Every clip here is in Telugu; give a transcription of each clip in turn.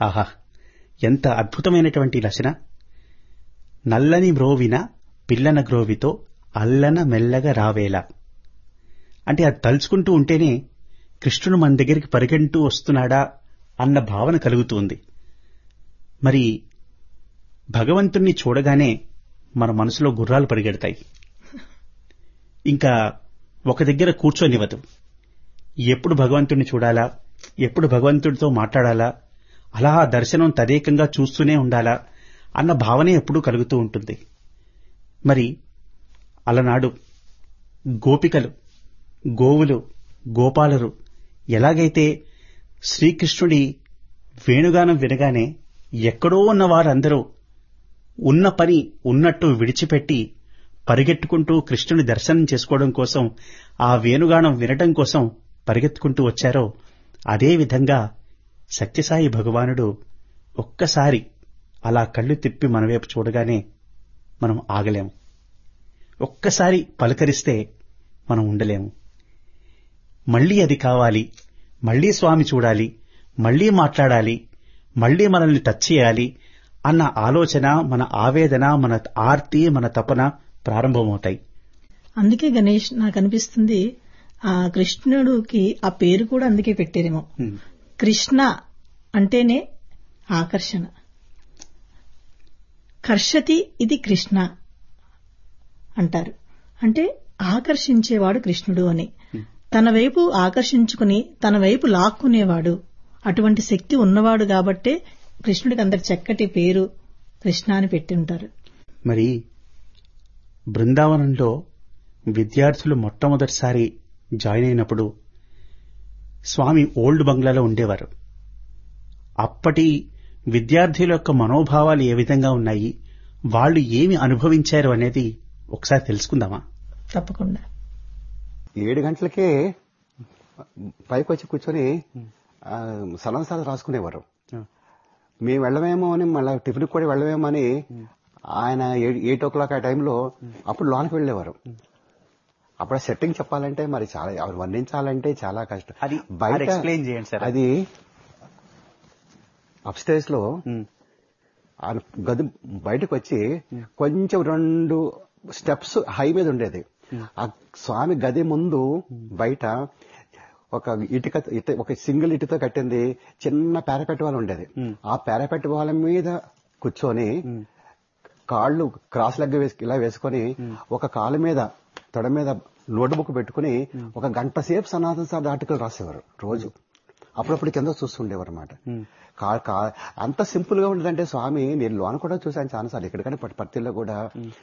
ఆహా ఎంత అద్భుతమైనటువంటి రచన నల్లని మ్రోవిన పిల్లన గ్రోవితో అల్లన మెల్లగా రావేలా అంటే అది తలుచుకుంటూ ఉంటేనే కృష్ణుడు మన దగ్గరికి పరిగెంటూ వస్తున్నాడా అన్న భావన కలుగుతుంది మరి భగవంతుణ్ణి చూడగానే మన మనసులో గుర్రాలు పరిగెడతాయి ఇంకా ఒక దగ్గర కూర్చొనివ్వదు ఎప్పుడు భగవంతుణ్ణి చూడాలా ఎప్పుడు భగవంతుడితో మాట్లాడాలా అలా దర్శనం తదేకంగా చూస్తూనే ఉండాలా అన్న భావనే ఎప్పుడూ కలుగుతూ ఉంటుంది మరి అలనాడు గోపికలు గోవులు గోపాలరు ఎలాగైతే శ్రీకృష్ణుడి వేణుగానం వినగానే ఎక్కడో ఉన్న వారందరూ ఉన్న పని ఉన్నట్టు విడిచిపెట్టి పరిగెట్టుకుంటూ కృష్ణుని దర్శనం చేసుకోవడం కోసం ఆ వేణుగానం వినటం కోసం పరిగెత్తుకుంటూ వచ్చారో అదే విధంగా సత్యసాయి భగవానుడు ఒక్కసారి అలా కళ్ళు తిప్పి మన వైపు చూడగానే మనం ఆగలేము ఒక్కసారి పలకరిస్తే మనం ఉండలేము మళ్ళీ అది కావాలి మళ్ళీ స్వామి చూడాలి మళ్ళీ మాట్లాడాలి మళ్ళీ మనల్ని టచ్ చేయాలి అన్న ఆలోచన మన ఆవేదన మన ఆర్తి మన తపన ప్రారంభమవుతాయి అందుకే గణేష్ నాకు అనిపిస్తుంది ఆ కృష్ణుడికి ఆ పేరు కూడా అందుకే పెట్టారేమో కృష్ణ అంటేనే ఆకర్షణ కర్షతి ఇది కృష్ణ అంటారు అంటే ఆకర్షించేవాడు కృష్ణుడు అని తన వైపు ఆకర్షించుకుని తన వైపు లాక్కునేవాడు అటువంటి శక్తి ఉన్నవాడు కాబట్టే కృష్ణుడికి అందరి చక్కటి పేరు కృష్ణ అని పెట్టి ఉంటారు మరి బృందావనంలో విద్యార్థులు మొట్టమొదటిసారి జాయిన్ అయినప్పుడు స్వామి ఓల్డ్ బంగ్లాలో ఉండేవారు అప్పటి విద్యార్థుల యొక్క మనోభావాలు ఏ విధంగా ఉన్నాయి వాళ్ళు ఏమి అనుభవించారు అనేది ఒకసారి తెలుసుకుందామా తప్పకుండా ఏడు గంటలకే పైకి వచ్చి కూర్చొని ఆ, సలన్సాలు రాసుకునేవారు మేము వెళ్ళమేమో అని మళ్ళీ టిఫిన్ కూడా వెళ్ళమేమో అని ఆయన ఎయిట్ ఓ క్లాక్ ఆ టైంలో అప్పుడు లోనికి వెళ్ళేవారు అప్పుడు సెట్టింగ్ చెప్పాలంటే మరి చాలా అవి వర్ణించాలంటే చాలా కష్టం అది అది explain చేయండి సార్. అది అప్స్టేజ్ లో ఆయన గది బయటకు వచ్చి కొంచెం రెండు స్టెప్స్ హై మీద ఉండేది ఆ స్వామి గది ముందు బయట ఒక ఇటుక ఇట- ఒక సింగిల్ ఇటుతో కట్టింది చిన్న పారాపెట్ వాల్ ఉండేది ఆ పారాపెట్ వాల్ మీద కూర్చొని కాళ్ళు క్రాస్ లెగ్ వేసి ఇలా వేసుకొని ఒక కాలు మీద తొడ మీద నోట్ బుక్ పెట్టుకుని ఒక గంట సేపు సనాతన సార్ ఆర్టికల్ రాసేవారు రోజు అప్పుడప్పుడు కింద చూస్తుండేవారు అనమాట అంత సింపుల్ గా ఉండదంటే స్వామి నేను లోన కూడా చూశాను చాలాసార్లు ఎక్కడికైనా పట్- పత్తిల్లో కూడా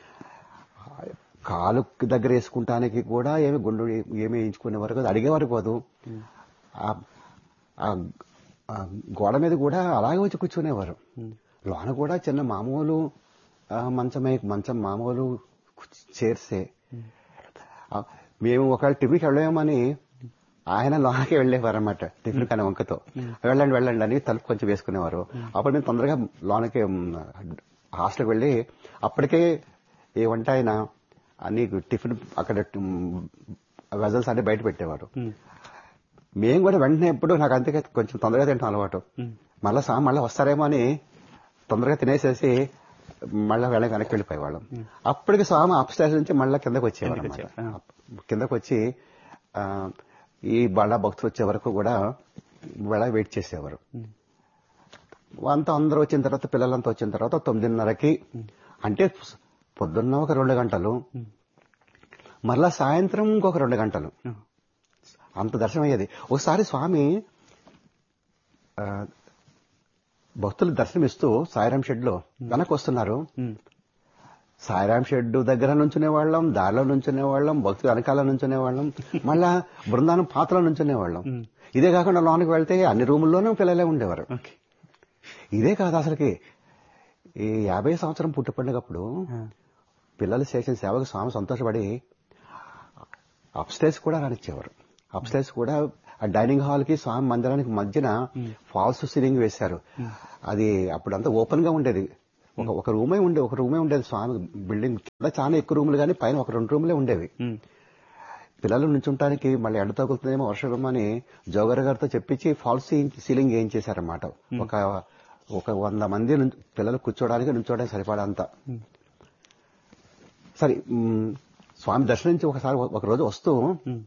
కాలు దగ్గర వేసుకుంటానికి కూడా ఏమి గుండు ఏమి వేయించుకునేవారు కాదు అడిగేవారు కాదు ఆ- ఆ- ఆ గోడ మీద కూడా అలాగే వచ్చి కూర్చునేవారు లోన కూడా చిన్న మామూలు ఆ, మంచమే మంచం మామూలు చేర్సే ఆ, మేము ఒకవేళ టిఫిన్కి వెళ్ళామని ఆయన లోనకి వెళ్ళేవారు అనమాట టిఫిన్ కానీ వంకతో వెళ్ళండి వెళ్ళండి అని తలుపు కొంచెం వేసుకునేవారు అప్పుడు మేము తొందరగా లోనకి హాస్టల్కి వెళ్ళి అప్పటికే ఏ వంట అయినా అన్ని టిఫిన్ అక్కడ వెజల్స్ అన్ని బయట పెట్టేవారు మేము కూడా వెంటనే ఎప్పుడు నాకు అంతే కొంచెం తొందరగా తింటాం అలవాటు మళ్ళా సా మళ్ళీ వస్తారేమో అని తొందరగా తినేసేసి మళ్ళీ వెళ్ళ వెనక్కి వెళ్ళిపోయేవాళ్ళం అప్పటికి స్వామి అప్ స్టేజ్ నుంచి మళ్ళీ కిందకి వచ్చేవారు కిందకి వచ్చేవారు. కిందకి వచ్చి ఆ, ఈ బళ్ళ భక్తులు వచ్చే వరకు కూడా వెళ్ళ వెయిట్ చేసేవారు అంతా అందరూ వచ్చిన తర్వాత పిల్లలంతా వచ్చిన తర్వాత తొమ్మిదిన్నరకి అంటే పొద్దున్న ఒక రెండు గంటలు మరలా సాయంత్రం ఇంకొక రెండు గంటలు అంత దర్శనం అయ్యేది ఒకసారి స్వామి ఆ, భక్తులు దర్శనమిస్తూ సాయిరాం షెడ్ లో వెనక్కి వస్తున్నారు సాయిరాం షెడ్ దగ్గర నుంచునే వాళ్ళం దారిలో నుంచునే వాళ్ళం భక్తులు వెనకాల నుంచునే వాళ్ళం మళ్ళా బృందానం పాతలో నుంచునే వాళ్ళం ఇదే కాకుండా లోనికి వెళ్తే అన్ని రూముల్లోనూ పిల్లలే ఉండేవారు ఇదే కాదు అసలుకి ఈ యాభై సంవత్సరం పుట్టు పండుగప్పుడు పిల్లలు చేసిన సేవకు స్వామి సంతోషపడి అప్స్టేజ్ కూడా రానిచ్చేవారు అప్స్టేజ్ కూడా ఆ డైనింగ్ హాల్ కి స్వామి మందిరానికి మధ్యన ఫాల్స్ సీలింగ్ వేశారు అది అప్పుడంతా ఓపెన్ గా ఉండేది ఒక ఒక రూమే ఉండే ఒక రూమే ఉండేది స్వామి బిల్డింగ్ కింద చాలా ఎక్కువ రూములు కానీ పైన ఒక రెండు రూములే ఉండేవి పిల్లలు నుంచుంటానికి మళ్ళీ ఎండ తగులుతుందేమో వర్షం అని జోగర్ గారితో చెప్పించి ఫాల్స్ సీలింగ్ ఏం చేశారన్నమాట ఒక ఒక వంద మంది నుంచి పిల్లలు కూర్చోడానికి నుంచోడానికి సరిపడంత సరే మ్, స్వామి దర్శనం నుంచి ఒకసారి ఒక రోజు వస్తూ ఉమ్.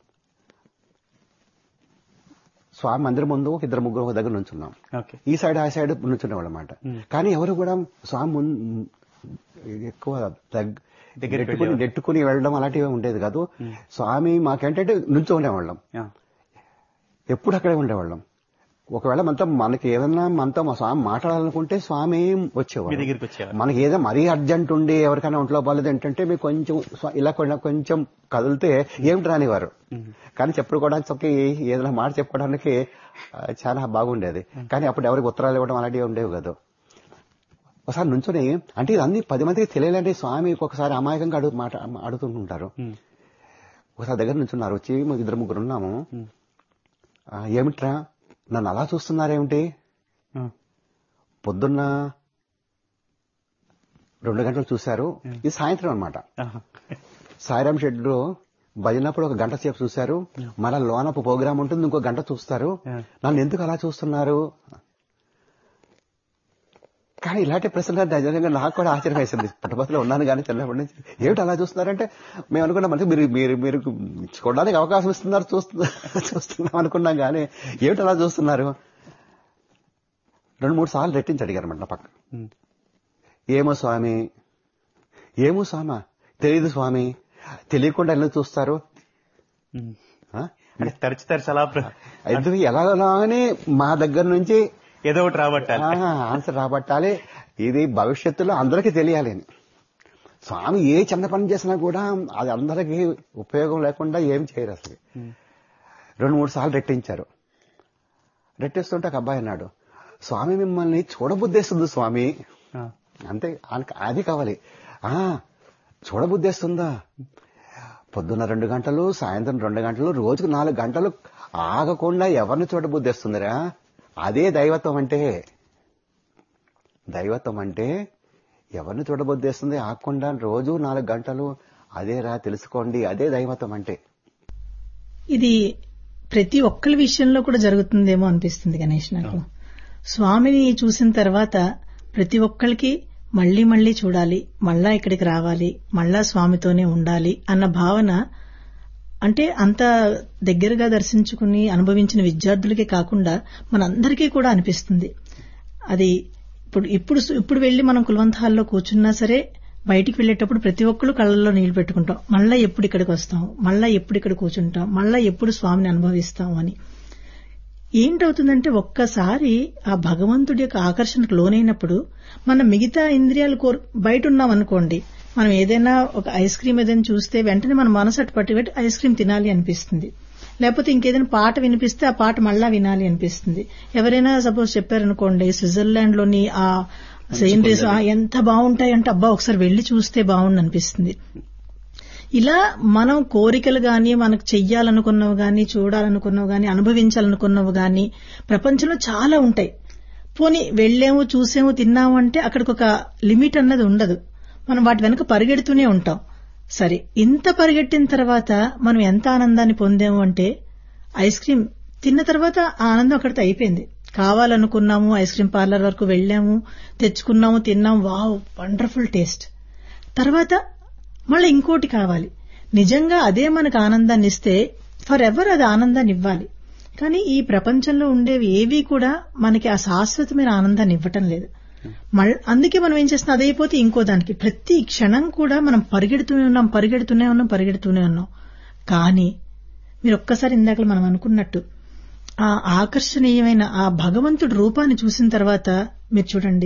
స్వామి మందిరం ముందు ఒక ఇద్దరు ముగ్గురు ఒక దగ్గర నుంచున్నాం ఓకే ఈ సైడ్ ఆ సైడ్ నుంచునేవాళ్ళు అనమాట Hmm. కానీ ఎవరు కూడా స్వామి ముందు ఎక్కువ దగ్- దగ్గరికి నెట్టుకుని వెళ్ళేవారు. నెట్టుకుని వెళ్ళడం అలాంటివి ఉండేది కాదు స్వామి మాకేంటంటే నుంచో ఉండేవాళ్ళం ఆ, ఎప్పుడు అక్కడే ఉండేవాళ్ళం ఒకవేళ మనతో మనకి ఏదన్నా మనతో మా స్వామి మాట్లాడాలనుకుంటే స్వామి మీ వచ్చేవాడు దగ్గరికి వచ్చేవారు మనకి ఏదో మరీ అర్జెంట్ ఉండి ఎవరికైనా ఒంట్లో బాగాలేదు ఏంటంటే మీకు కొంచెం స్వ- ఇలా కొంచెం కొంచెం కదిలితే ఏమిటి రానివారు కానీ చెప్పుకోవడానికి ఏదైనా మాట చెప్పుకోవడానికి ఆ, చాలా బాగుండేది కానీ అప్పుడు ఎవరికి ఉత్తరాలు ఇవ్వడం అలాంటివి ఉండేవి కదా ఒకసారి నుంచుని అంటే ఇది అన్ని పది మందికి తెలియాలంటే స్వామి ఒకసారి అమాయకంగా అడుగు మాట అడుగుతుంటారు ఉమ్. ఒకసారి దగ్గర నుంచున్నారు వచ్చి మా ఇద్దరు ముగ్గురు ఉన్నాము ఉమ్. ఆ, ఏమిట్రా నన్ను అలా చూస్తున్నారేమిటి ఆ, పొద్దున్న రెండు గంటలు చూశారు ఇది సాయంత్రం అన్నమాట ఆహా. సాయిరామ్ షెడ్లో భజనప్పుడు ఒక గంట సేపు చూశారు మళ్ళా లోనపు ప్రోగ్రామ్ ఉంటుంది ఇంకో గంట చూస్తారు Yeah. నన్ను ఎందుకు అలా చూస్తున్నారు కానీ ఇలాంటి ప్రశ్న నిజంగా నాకు కూడా ఆశ్చర్యం వేసింది పుట్టపతిలో ఉన్నాను కానీ చిన్నప్పటి నుంచి ఏమిటి అలా చూస్తున్నారంటే మేము అనుకున్నాం అంటే మీరు మీరు మీరు చూడడానికి అవకాశం ఇస్తున్నారు చూస్తున్నా చూస్తున్నాం అనుకున్నాం కానీ ఏమిటి అలా చూస్తున్నారు రెండు మూడు సార్లు రెట్టించి అడిగారు నా పక్క ఉమ్. ఏమో స్వామి ఏమో స్వామ తెలియదు స్వామి తెలియకుండా ఎందుకు చూస్తారు ఉమ్. ఆ? అంటే తరచు తరచు అలా ప్ర- ఎందుకు ఎలాగోలాగనే మా దగ్గర నుంచి ఏదో ఒకటి రాబట్టాలి ఆ, ఆన్సర్ రాబట్టాలి ఇది భవిష్యత్తులో అందరికీ తెలియాలి అని స్వామి ఏ చిన్న పని చేసినా కూడా అది అందరికీ ఉపయోగం లేకుండా ఏం చేయరు అసలు ఉమ్. రెండు మూడు సార్లు రెట్టించారు రెట్టిస్తుంటే ఒక అబ్బాయి అన్నాడు స్వామి మిమ్మల్ని చూడబుద్దేస్తుంది స్వామి ఆ, అంతే ఆయనకి అది కావాలి ఆ చూడబుద్దేస్తుందా పొద్దున్న రెండు గంటలు సాయంత్రం రెండు గంటలు రోజుకు నాలుగు గంటలు ఆగకుండా ఎవరిని చూడబుద్దేస్తుందిరా అదే దైవత్వం అంటే దైవత్వం అంటే ఎవరిని చూడబుద్దేస్తుంది ఆగకుండా రోజు నాలుగు గంటలు అదేరా తెలుసుకోండి అదే దైవత్వం అంటే ఇది ప్రతి ఒక్కరి విషయంలో కూడా జరుగుతుందేమో అనిపిస్తుంది గణేష్ నాకు స్వామిని చూసిన తర్వాత ప్రతి ఒక్కరికి మళ్లీ మళ్లీ చూడాలి మళ్ళా ఇక్కడికి రావాలి మళ్ళా స్వామితోనే ఉండాలి అన్న భావన అంటే అంత దగ్గరగా దర్శించుకుని అనుభవించిన విద్యార్థులకే కాకుండా మనందరికీ కూడా అనిపిస్తుంది అది ఇప్పుడు ఇప్పుడు ఇప్పుడు వెళ్లి మనం కుల్వంత్ హాల్లో కూర్చున్నా సరే బయటికి వెళ్లేటప్పుడు ప్రతి ఒక్కరు కళ్ళల్లో నీళ్లు పెట్టుకుంటాం మళ్ళా ఎప్పుడు ఇక్కడికి వస్తాం మళ్ళా ఎప్పుడు ఇక్కడ కూర్చుంటాం మళ్ళా ఎప్పుడు స్వామిని అనుభవిస్తాం అని ఏంటవుతుందంటే ఒక్కసారి ఆ భగవంతుడి యొక్క ఆకర్షణకు లోనైనప్పుడు మనం మిగతా ఇంద్రియాలు కోరు బయట ఉన్నాం అనుకోండి మనం ఏదైనా ఒక ఐస్ క్రీమ్ ఏదైనా చూస్తే వెంటనే మన మనసు అటు పట్టుబెట్టి ఐస్ క్రీమ్ తినాలి అనిపిస్తుంది లేకపోతే ఇంకేదైనా పాట వినిపిస్తే ఆ పాట మళ్ళా వినాలి అనిపిస్తుంది ఎవరైనా సపోజ్ చెప్పారనుకోండి స్విట్జర్లాండ్ లోని ఆ సీనరీస్ ఎంత బాగుంటాయి అంటే అబ్బా ఒకసారి వెళ్లి చూస్తే బాగుండు అనిపిస్తుంది ఇలా మనం కోరికలు గాని మనకు చెయ్యాలనుకున్నవి గాని చూడాలనుకున్నవి గాని అనుభవించాలనుకున్నవి గాని ప్రపంచంలో చాలా ఉంటాయి పోనీ వెళ్ళాము చూసాము తిన్నాము అంటే అక్కడికి ఒక లిమిట్ అన్నది ఉండదు మనం వాటి వెనక పరిగెడుతూనే ఉంటాం సరే ఇంత పరిగెట్టిన తర్వాత మనం ఎంత ఆనందాన్ని పొందాము అంటే ఐస్ క్రీమ్ తిన్న తర్వాత ఆ ఆనందం అక్కడితో అయిపోయింది కావాలనుకున్నాము ఐస్ క్రీమ్ పార్లర్ వరకు వెళ్ళాము తెచ్చుకున్నాము తిన్నాము వావ్ వండర్ఫుల్ టేస్ట్ తర్వాత మళ్ళీ ఇంకోటి కావాలి నిజంగా అదే మనకు ఆనందాన్ని ఇస్తే ఫర్ ఎవర్ అది ఆనందాన్ని ఇవ్వాలి కానీ ఈ ప్రపంచంలో ఉండేవి ఏవి కూడా మనకి ఆ శాశ్వతమైన ఆనందాన్ని ఇవ్వటం లేదు మళ్ళీ అందుకే మనం ఏం చేస్తున్నాం అదైపోతే ఇంకో దానికి ప్రతి క్షణం కూడా మనం పరిగెడుతూనే ఉన్నాం పరిగెడుతూనే ఉన్నాం పరిగెడుతూనే ఉన్నాం కానీ మీరు ఒక్కసారి ఇందాక మనం అనుకున్నట్టు ఆ ఆకర్షణీయమైన ఆ భగవంతుడి రూపాన్ని చూసిన తర్వాత మీరు చూడండి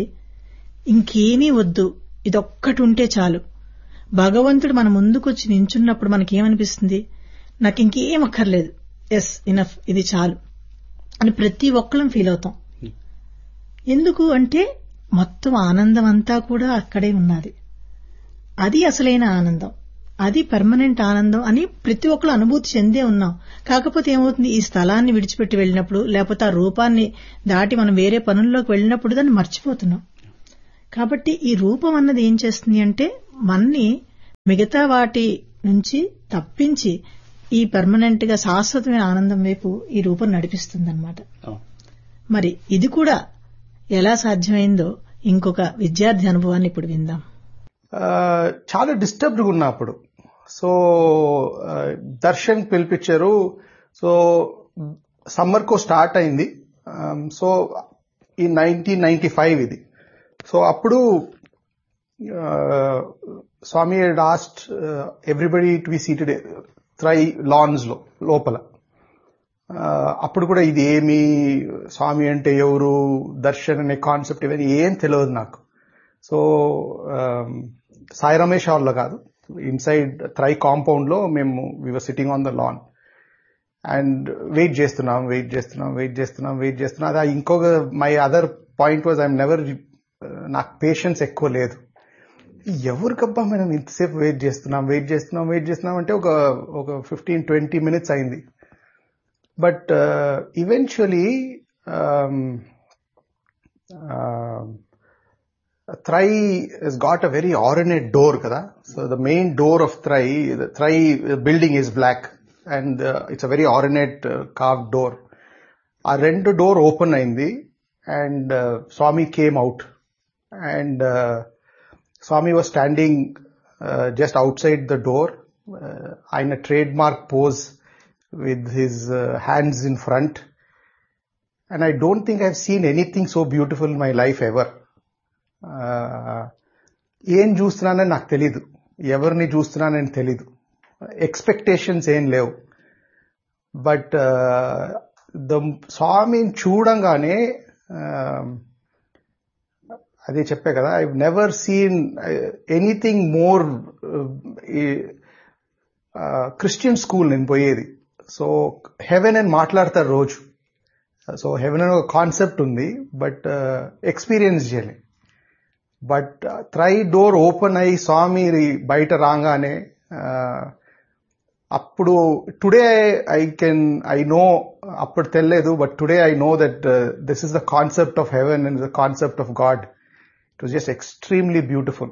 ఇంకేమీ వద్దు ఇదొక్కటి ఉంటే చాలు భగవంతుడు మన ముందుకొచ్చి నించున్నప్పుడు మనకేమనిపిస్తుంది నాకు ఇంకేం అక్కర్లేదు ఎస్ ఇనఫ్ ఇది చాలు అని ప్రతి ఒక్కళ్ళం ఫీల్ అవుతాం ఎందుకు అంటే మొత్తం ఆనందం అంతా కూడా అక్కడే ఉన్నది అది అసలైన ఆనందం అది పర్మనెంట్ ఆనందం అని ప్రతి ఒక్కరు అనుభూతి చెందే ఉన్నాం కాకపోతే ఏమవుతుంది ఈ స్థలాన్ని విడిచిపెట్టి వెళ్ళినప్పుడు లేకపోతే ఆ రూపాన్ని దాటి మనం వేరే పనుల్లోకి వెళ్ళినప్పుడు దాన్ని మర్చిపోతున్నాం కాబట్టి ఈ రూపం అన్నది ఏం చేస్తుంది అంటే మన్ని మిగతా వాటి నుంచి తప్పించి ఈ పర్మనెంట్ గా శాశ్వతమైన ఆనందం వైపు ఈ రూపం నడిపిస్తుంది అవును. మరి ఇది కూడా ఎలా సాధ్యమైందో ఇంకొక విద్యార్థి అనుభవాన్ని ఇప్పుడు విందాం ఆ, చాలా డిస్టర్బ్డ్గా ఉన్నా అప్పుడు సో ఆ, దర్శన్ పిలిపించారు సో సమ్మర్ కో స్టార్ట్ అయింది ఆమ్, సో ఈ నైన్టీన్ నైన్టీ ఫైవ్ ఇది సో అప్పుడు ఆ, Swami last everybody to be seated Trayee lawns లో లోపల ఆ, అప్పుడు కూడా ఇది ఏమి స్వామి అంటే ఎవరు దర్శన్ అనే కాన్సెప్ట్ ఇవన్నీ ఏం తెలియదు నాకు సో సాయి రమేష్ హాల్లో కాదు ఇన్సైడ్ త్రై కాంపౌండ్ లో మేము we were sitting on the lawn and wait చేస్తున్నాం వెయిట్ చేస్తున్నాం వెయిట్ చేస్తున్నాం వెయిట్ చేస్తున్నాం అది ఇంకొక my other point was I'm never నాకు పేషెన్స్ ఎక్కువ లేదు ఎవరికబ్బా మనం ఇంతసేపు వెయిట్ చేస్తున్నాం వెయిట్ చేస్తున్నాం వెయిట్ చేస్తున్నాం అంటే ఒక ఒక ఫిఫ్టీన్ ట్వంటీ మినిట్స్ అయింది but eventually Thrai has got a very ornate door, kada. So the main door of Thrai, the Thrai building is black and uh, it's a very ornate uh, carved door. ఆ రెండు డోర్ ఓపెన్ అయింది and Swami came out and Swami was standing just outside the door ఆయన trademark pose with his hands in front and I don't think I seen anything so beautiful my life ever ఏం చూస్తున్నానని నాకు తెలీదు ఎవరిని చూస్తున్నానని తెలీదు ఎక్స్పెక్టేషన్స్ ఏం లేవు బట్ ద స్వామిని చూడంగానే అదే చెప్పే కదా I never seen anything more Christian school నేను పోయేది సో హెవెన్ అని మాట్లాడతారు రోజు సో హెవెన్ అని ఒక కాన్సెప్ట్ ఉంది బట్ ఎక్స్పీరియన్స్ చేయలేదు బట్ త్రై డోర్ ఓపెన్ అయ్యి స్వామి బయట రాగానే అప్పుడు today I can I know అప్పుడు తెలియదు but today I know that this is the concept of heaven and the concept of God it was just extremely beautiful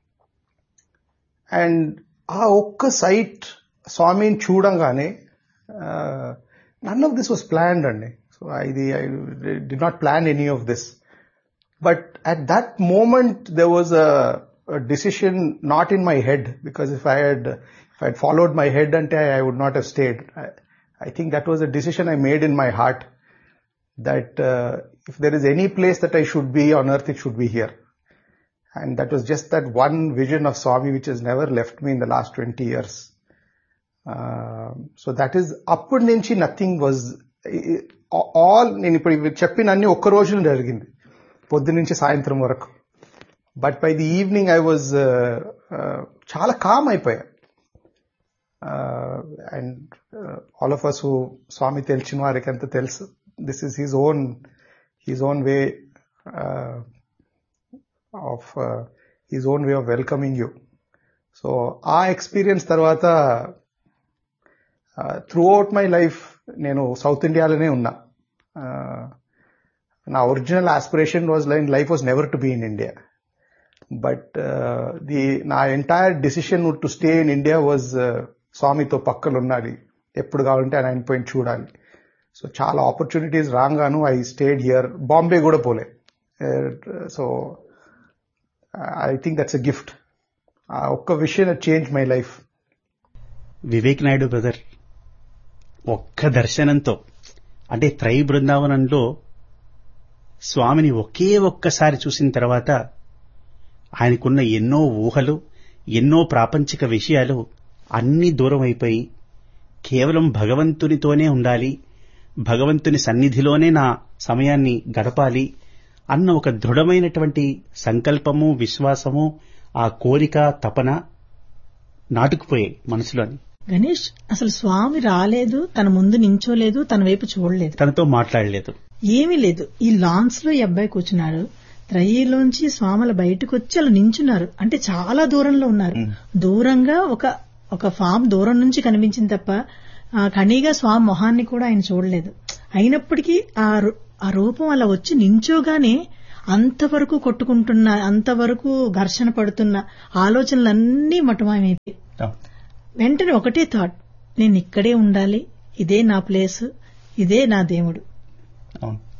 and ఆ ఒక్క సైట్ స్వామిని చూడంగానే none of this was planned అండి సో ఇది I did not plan any of this But at that moment, there was a, a decision not in my head because if I had if I had followed my head until I, I would not have stayed. I, I think that was a decision I made in my heart that uh, if there is any place that I should be on earth, it should be here. And that was just that one vision of Swami which has never left me in the last 20 years. Uh, so that is అప్పటి నుంచి నథింగ్ వాజ్ ఆల్ నేను ఇప్పుడు చెప్పిన అన్ని ఒక్క రోజులో జరిగింది పొద్దు నుంచి సాయంత్రం వరకు but by the evening I was చాలా కామ్ అయిపోయా and all of us Swami తెలిసిన వారికి అంత తెలుసు this is his own his own way of his own way of welcoming you so ఆ ఎక్స్పీరియన్స్ తర్వాత త్రూ అవుట్ మై లైఫ్ నేను సౌత్ ఇండియాలోనే ఉన్నా నా original aspiration was line life was never to be in India but the నా entire decision to stay in India was స్వామితో పక్కలు ఉండాలి ఎప్పుడు కావాలంటే ఆయన పోయి చూడాలి సో చాలా ఆపర్చునిటీస్ రాగాను ఐ స్టేడ్ హియర్ బాంబే కూడా పోలే so I think that's a gift ఆ ఒక్క విషయం change my life Vivek Naidu brother ఒక్క దర్శనంతో అంటే త్రై బృందావనంలో స్వామిని ఒకే ఒక్కసారి చూసిన తర్వాత ఆయనకున్న ఎన్నో ఊహలు ఎన్నో ప్రాపంచిక విషయాలు అన్నీ దూరం అయిపోయి కేవలం భగవంతునితోనే ఉండాలి భగవంతుని సన్నిధిలోనే నా సమయాన్ని గడపాలి అన్న ఒక దృఢమైనటువంటి సంకల్పము విశ్వాసము ఆ కోరిక తపన నాటుకుపోయాయి మనసులోని గణేష్ అసలు స్వామి రాలేదు తన ముందు నించోలేదు తన వైపు చూడలేదు తనతో మాట్లాడలేదు ఏమీ లేదు ఈ లాన్స్ లో ఈ అబ్బాయి కూర్చున్నాడు త్రయీలోంచి స్వాములు బయటకు వచ్చి అలా నించున్నారు అంటే చాలా దూరంలో ఉన్నారు దూరంగా ఒక ఒక ఫామ్ దూరం నుంచి కనిపించింది తప్ప ఆ కణిగా స్వామి మొహాన్ని కూడా ఆయన చూడలేదు అయినప్పటికీ ఆ రు- ఆ రూపం అలా వచ్చి నించోగానే అంతవరకు కొట్టుకుంటున్న అంతవరకు ఘర్షణ పడుతున్న ఆలోచనలన్నీ మటుమాయమైపోయి వెంటనే ఒకటే థాట్ నేను ఇక్కడే ఉండాలి ఇదే నా ప్లేస్ ఇదే నా దేవుడు అవును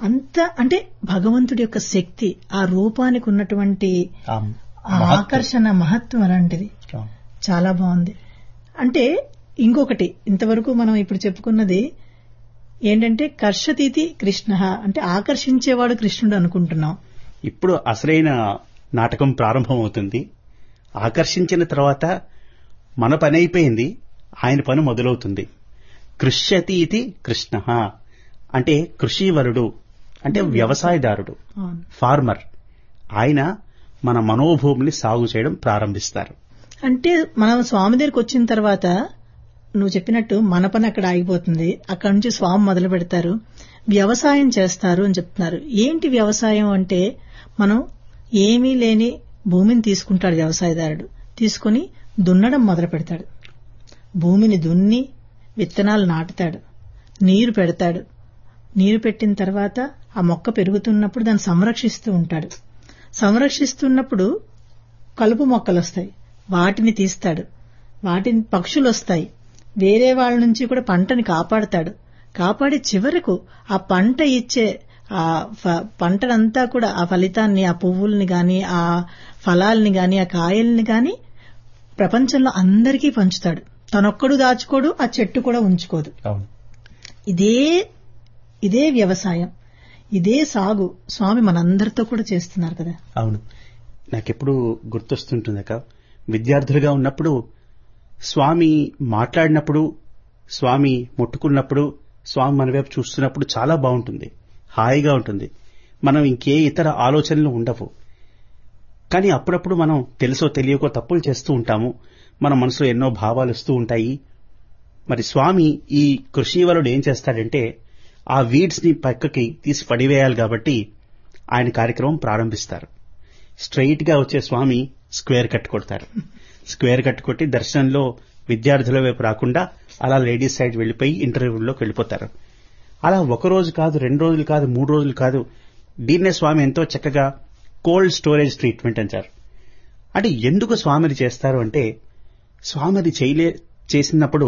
అంత అంటే భగవంతుడి యొక్క శక్తి ఆ రూపానికి ఉన్నటువంటి ఆ ఆ ఆకర్షణ మహత్వం అలాంటిది మహత్వం. చాలా బాగుంది అంటే ఇంకొకటి ఇంతవరకు మనం ఇప్పుడు చెప్పుకున్నది ఏంటంటే కర్షతీతి కృష్ణ అంటే ఆకర్షించేవాడు కృష్ణుడు అనుకుంటున్నాం ఇప్పుడు అసలైన నాటకం ప్రారంభమవుతుంది ఆకర్షించిన తర్వాత మన పని అయిపోయింది ఆయన పని మొదలవుతుంది కృష్యతి ఇది కృష్ణ అంటే కృషివరుడు అంటే వ్యవసాయదారుడు అవును ఫార్మర్ ఆయన మన మనోభూమిని సాగు చేయడం ప్రారంభిస్తారు అంటే మనం స్వామి దగ్గరికి వచ్చిన తర్వాత నువ్వు చెప్పినట్టు మన పని అక్కడ ఆగిపోతుంది అక్కడ నుంచి స్వామి మొదలు పెడతారు వ్యవసాయం చేస్తారు అని చెప్తున్నారు ఏంటి వ్యవసాయం అంటే మనం ఏమీ లేని భూమిని తీసుకుంటాడు వ్యవసాయదారుడు తీసుకుని దున్నడం మొదలు పెడతాడు భూమిని దున్ని విత్తనాలు నాటుతాడు నీరు పెడతాడు నీరు పెట్టిన తర్వాత ఆ మొక్క పెరుగుతున్నప్పుడు దాన్ని సంరక్షిస్తూ ఉంటాడు సంరక్షిస్తున్నప్పుడు కలుపు మొక్కలు వస్తాయి వాటిని తీస్తాడు వాటిని పక్షులు వస్తాయి వేరే వాళ్ళ నుంచి కూడా పంటని కాపాడతాడు కాపాడి చివరకు ఆ పంట ఇచ్చే ఆ ఫ- పంటనంతా కూడా ఆ ఫలితాన్ని ఆ పువ్వుల్ని గాని ఆ ఫలాల్ని గాని ఆ కాయల్ని గాని ప్రపంచంలో అందరికీ పంచుతాడు తనొక్కడు దాచుకోడు ఆ చెట్టు కూడా ఉంచుకోదు అవును ఇదే ఇదే వ్యవసాయం ఇదే సాగు స్వామి మనందరితో కూడా చేస్తున్నారు కదా అవును నాకెప్పుడు గుర్తొస్తుంటుందక విద్యార్థులుగా ఉన్నప్పుడు స్వామి మాట్లాడినప్పుడు స్వామి ముట్టుకున్నప్పుడు స్వామి మన వైపు చూస్తున్నప్పుడు చాలా బాగుంటుంది హాయిగా ఉంటుంది మనం ఇంకే ఇతర ఆలోచనలు ఉండవు కానీ అప్పుడప్పుడు మనం తెలుసో తెలియకో తప్పులు చేస్తూ ఉంటాము మన మనసులో ఎన్నో భావాలు వస్తూ ఉంటాయి మరి స్వామి ఈ కృషివలుడు ఏం చేస్తాడంటే ఆ వీడ్స్ ని పక్కకి తీసి పడివేయాలి కాబట్టి ఆయన కార్యక్రమం ప్రారంభిస్తారు స్ట్రైట్ గా వచ్చే స్వామి స్క్వేర్ కట్ కొడతారు స్క్వేర్ కట్ కొట్టి దర్శనంలో విద్యార్థుల వైపు రాకుండా అలా లేడీస్ సైడ్ వెళ్లిపోయి ఇంటర్వ్యూలోకి వెళ్ళిపోతారు అలా ఒక రోజు కాదు రెండు రోజులు కాదు మూడు రోజులు కాదు దీన్నే స్వామి ఎంతో చక్కగా కోల్డ్ స్టోరేజ్ ట్రీట్మెంట్ అంటారు అంటే ఎందుకు స్వామిది చేస్తారు అంటే స్వామిది చేయలే చేసినప్పుడు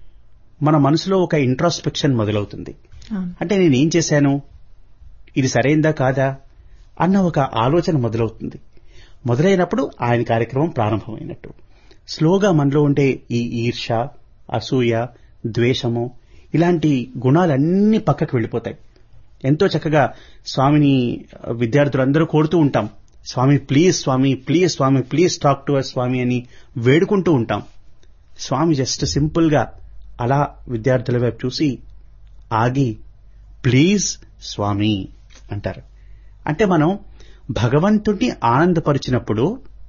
మన మనసులో ఒక ఇంట్రాస్పెక్షన్ మొదలవుతుంది అవును. అంటే నేనేం చేశాను ఇది సరైందా కాదా అన్న ఒక ఆలోచన మొదలవుతుంది మొదలైనప్పుడు ఆయన కార్యక్రమం ప్రారంభమైనట్టు స్లోగా మనలో ఉండే ఈ ఈర్ష అసూయ ద్వేషము ఇలాంటి గుణాలన్నీ పక్కకు వెళ్ళిపోతాయి ఎంతో చక్కగా స్వామిని విద్యార్థులందరూ కోరుతూ ఉంటాం Swami please Swami please Swami please talk to us Swami అని వేడుకుంటూ ఉంటాం స్వామి జస్ట్ సింపుల్ గా అలా విద్యార్థుల వైపు చూసి ఆగి ప్లీజ్ స్వామి అంటారు అంటే మనం భగవంతుడిని ఆనందపరిచినప్పుడు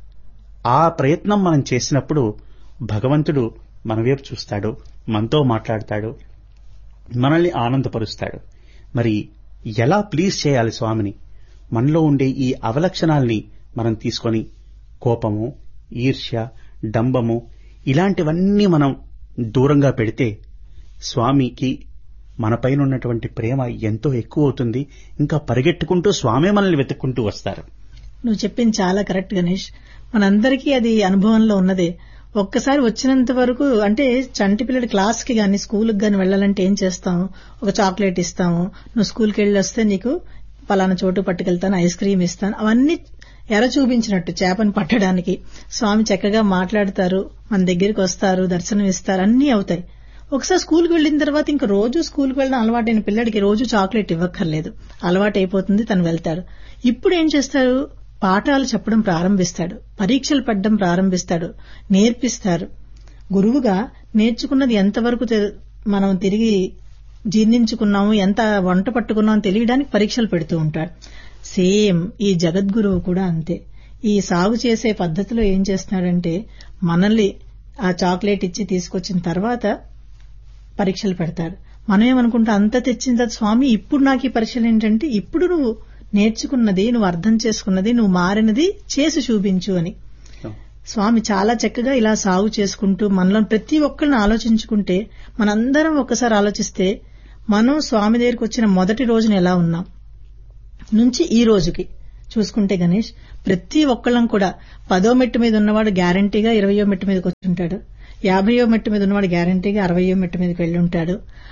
ఆ ప్రయత్నం మనం చేసినప్పుడు భగవంతుడు మన వైపు చూస్తాడు మనతో మాట్లాడతాడు మనల్ని ఆనందపరుస్తాడు మరి ఎలా ప్లీజ్ చేయాలి స్వామిని మనలో ఉండే ఈ అవలక్షణాల్ని మనం తీసుకొని కోపము ఈర్ష్య డంబము ఇలాంటివన్నీ మనం దూరంగా పెడితే స్వామికి మనపైన ఉన్నటువంటి ప్రేమ ఎంతో ఎక్కువ అవుతుంది ఇంకా పరిగెట్టుకుంటూ స్వామే మనల్ని వెతుక్కుంటూ వస్తారు నువ్వు చెప్పింది చాలా కరెక్ట్ గణేష్ మనందరికీ అది అనుభవంలో ఉన్నదే ఒక్కసారి వచ్చినంత వరకు అంటే చంటి పిల్లడి క్లాస్ కి గాని స్కూల్ కి గాని వెళ్ళాలంటే ఏం చేస్తాం ఒక చాక్లెట్ ఇస్తాము నువ్వు స్కూల్కి వెళ్ళి వస్తే నీకు పలానా చోటు పట్టుకెళ్తాను ఐస్ క్రీమ్ ఇస్తాను అవన్నీ ఎర చూపించినట్టు చేపని పట్టడానికి స్వామి చక్కగా మాట్లాడతారు మన దగ్గరికి వస్తారు దర్శనం ఇస్తారు అన్నీ అవుతాయి ఒకసారి స్కూల్కి వెళ్ళిన తర్వాత ఇంకా రోజు స్కూల్కి వెళ్ళడం అలవాటైన పిల్లడికి రోజు చాక్లెట్ ఇవ్వక్కర్లేదు అలవాటు అయిపోతుంది తను వెళ్తాడు ఇప్పుడు ఏం చేస్తారు పాఠాలు చెప్పడం ప్రారంభిస్తాడు పరీక్షలు పెట్టడం ప్రారంభిస్తాడు నేర్పిస్తారు గురువుగా నేర్చుకున్నది ఎంతవరకు తె- మనం తిరిగి జీర్ణించుకున్నాము ఎంత వంట పట్టుకున్నామో తెలియడానికి పరీక్షలు పెడుతూ ఉంటాడు సేమ్ ఈ జగద్గురువు కూడా అంతే ఈ సాగు చేసే పద్ధతిలో ఏం చేస్తున్నాడంటే మనల్ని ఆ చాక్లెట్ ఇచ్చి తీసుకొచ్చిన తర్వాత పరీక్షలు పెడతాడు మనం ఏమనుకుంటా అంత తెచ్చిన తర్వాత స్వామి ఇప్పుడు నాకు ఈ పరీక్షలు ఏంటంటే ఇప్పుడు నువ్వు నేర్చుకున్నది నువ్వు అర్థం చేసుకున్నది నువ్వు మారినది చేసి చూపించు అని స్వామి చాలా చక్కగా ఇలా సాగు చేసుకుంటూ మనలో ప్రతి ఒక్కరిని ఆలోచించుకుంటే మనందరం ఒక్కసారి ఆలోచిస్తే మనం స్వామి దగ్గరికి వచ్చిన మొదటి రోజున ఎలా ఉన్నాం నుంచి ఈ రోజుకి చూసుకుంటే గణేష్ ప్రతి ఒక్కళ్ళం కూడా పదో మెట్టు మీద ఉన్నవాడు గ్యారంటీగా ఇరవయో మెట్టు మీదకి వచ్చి ఉంటాడు యాభయో మెట్టు మీద ఉన్నవాడు గ్యారంటీగా అరవయో మెట్టు మీదకి వెళ్ళి ఉంటాడు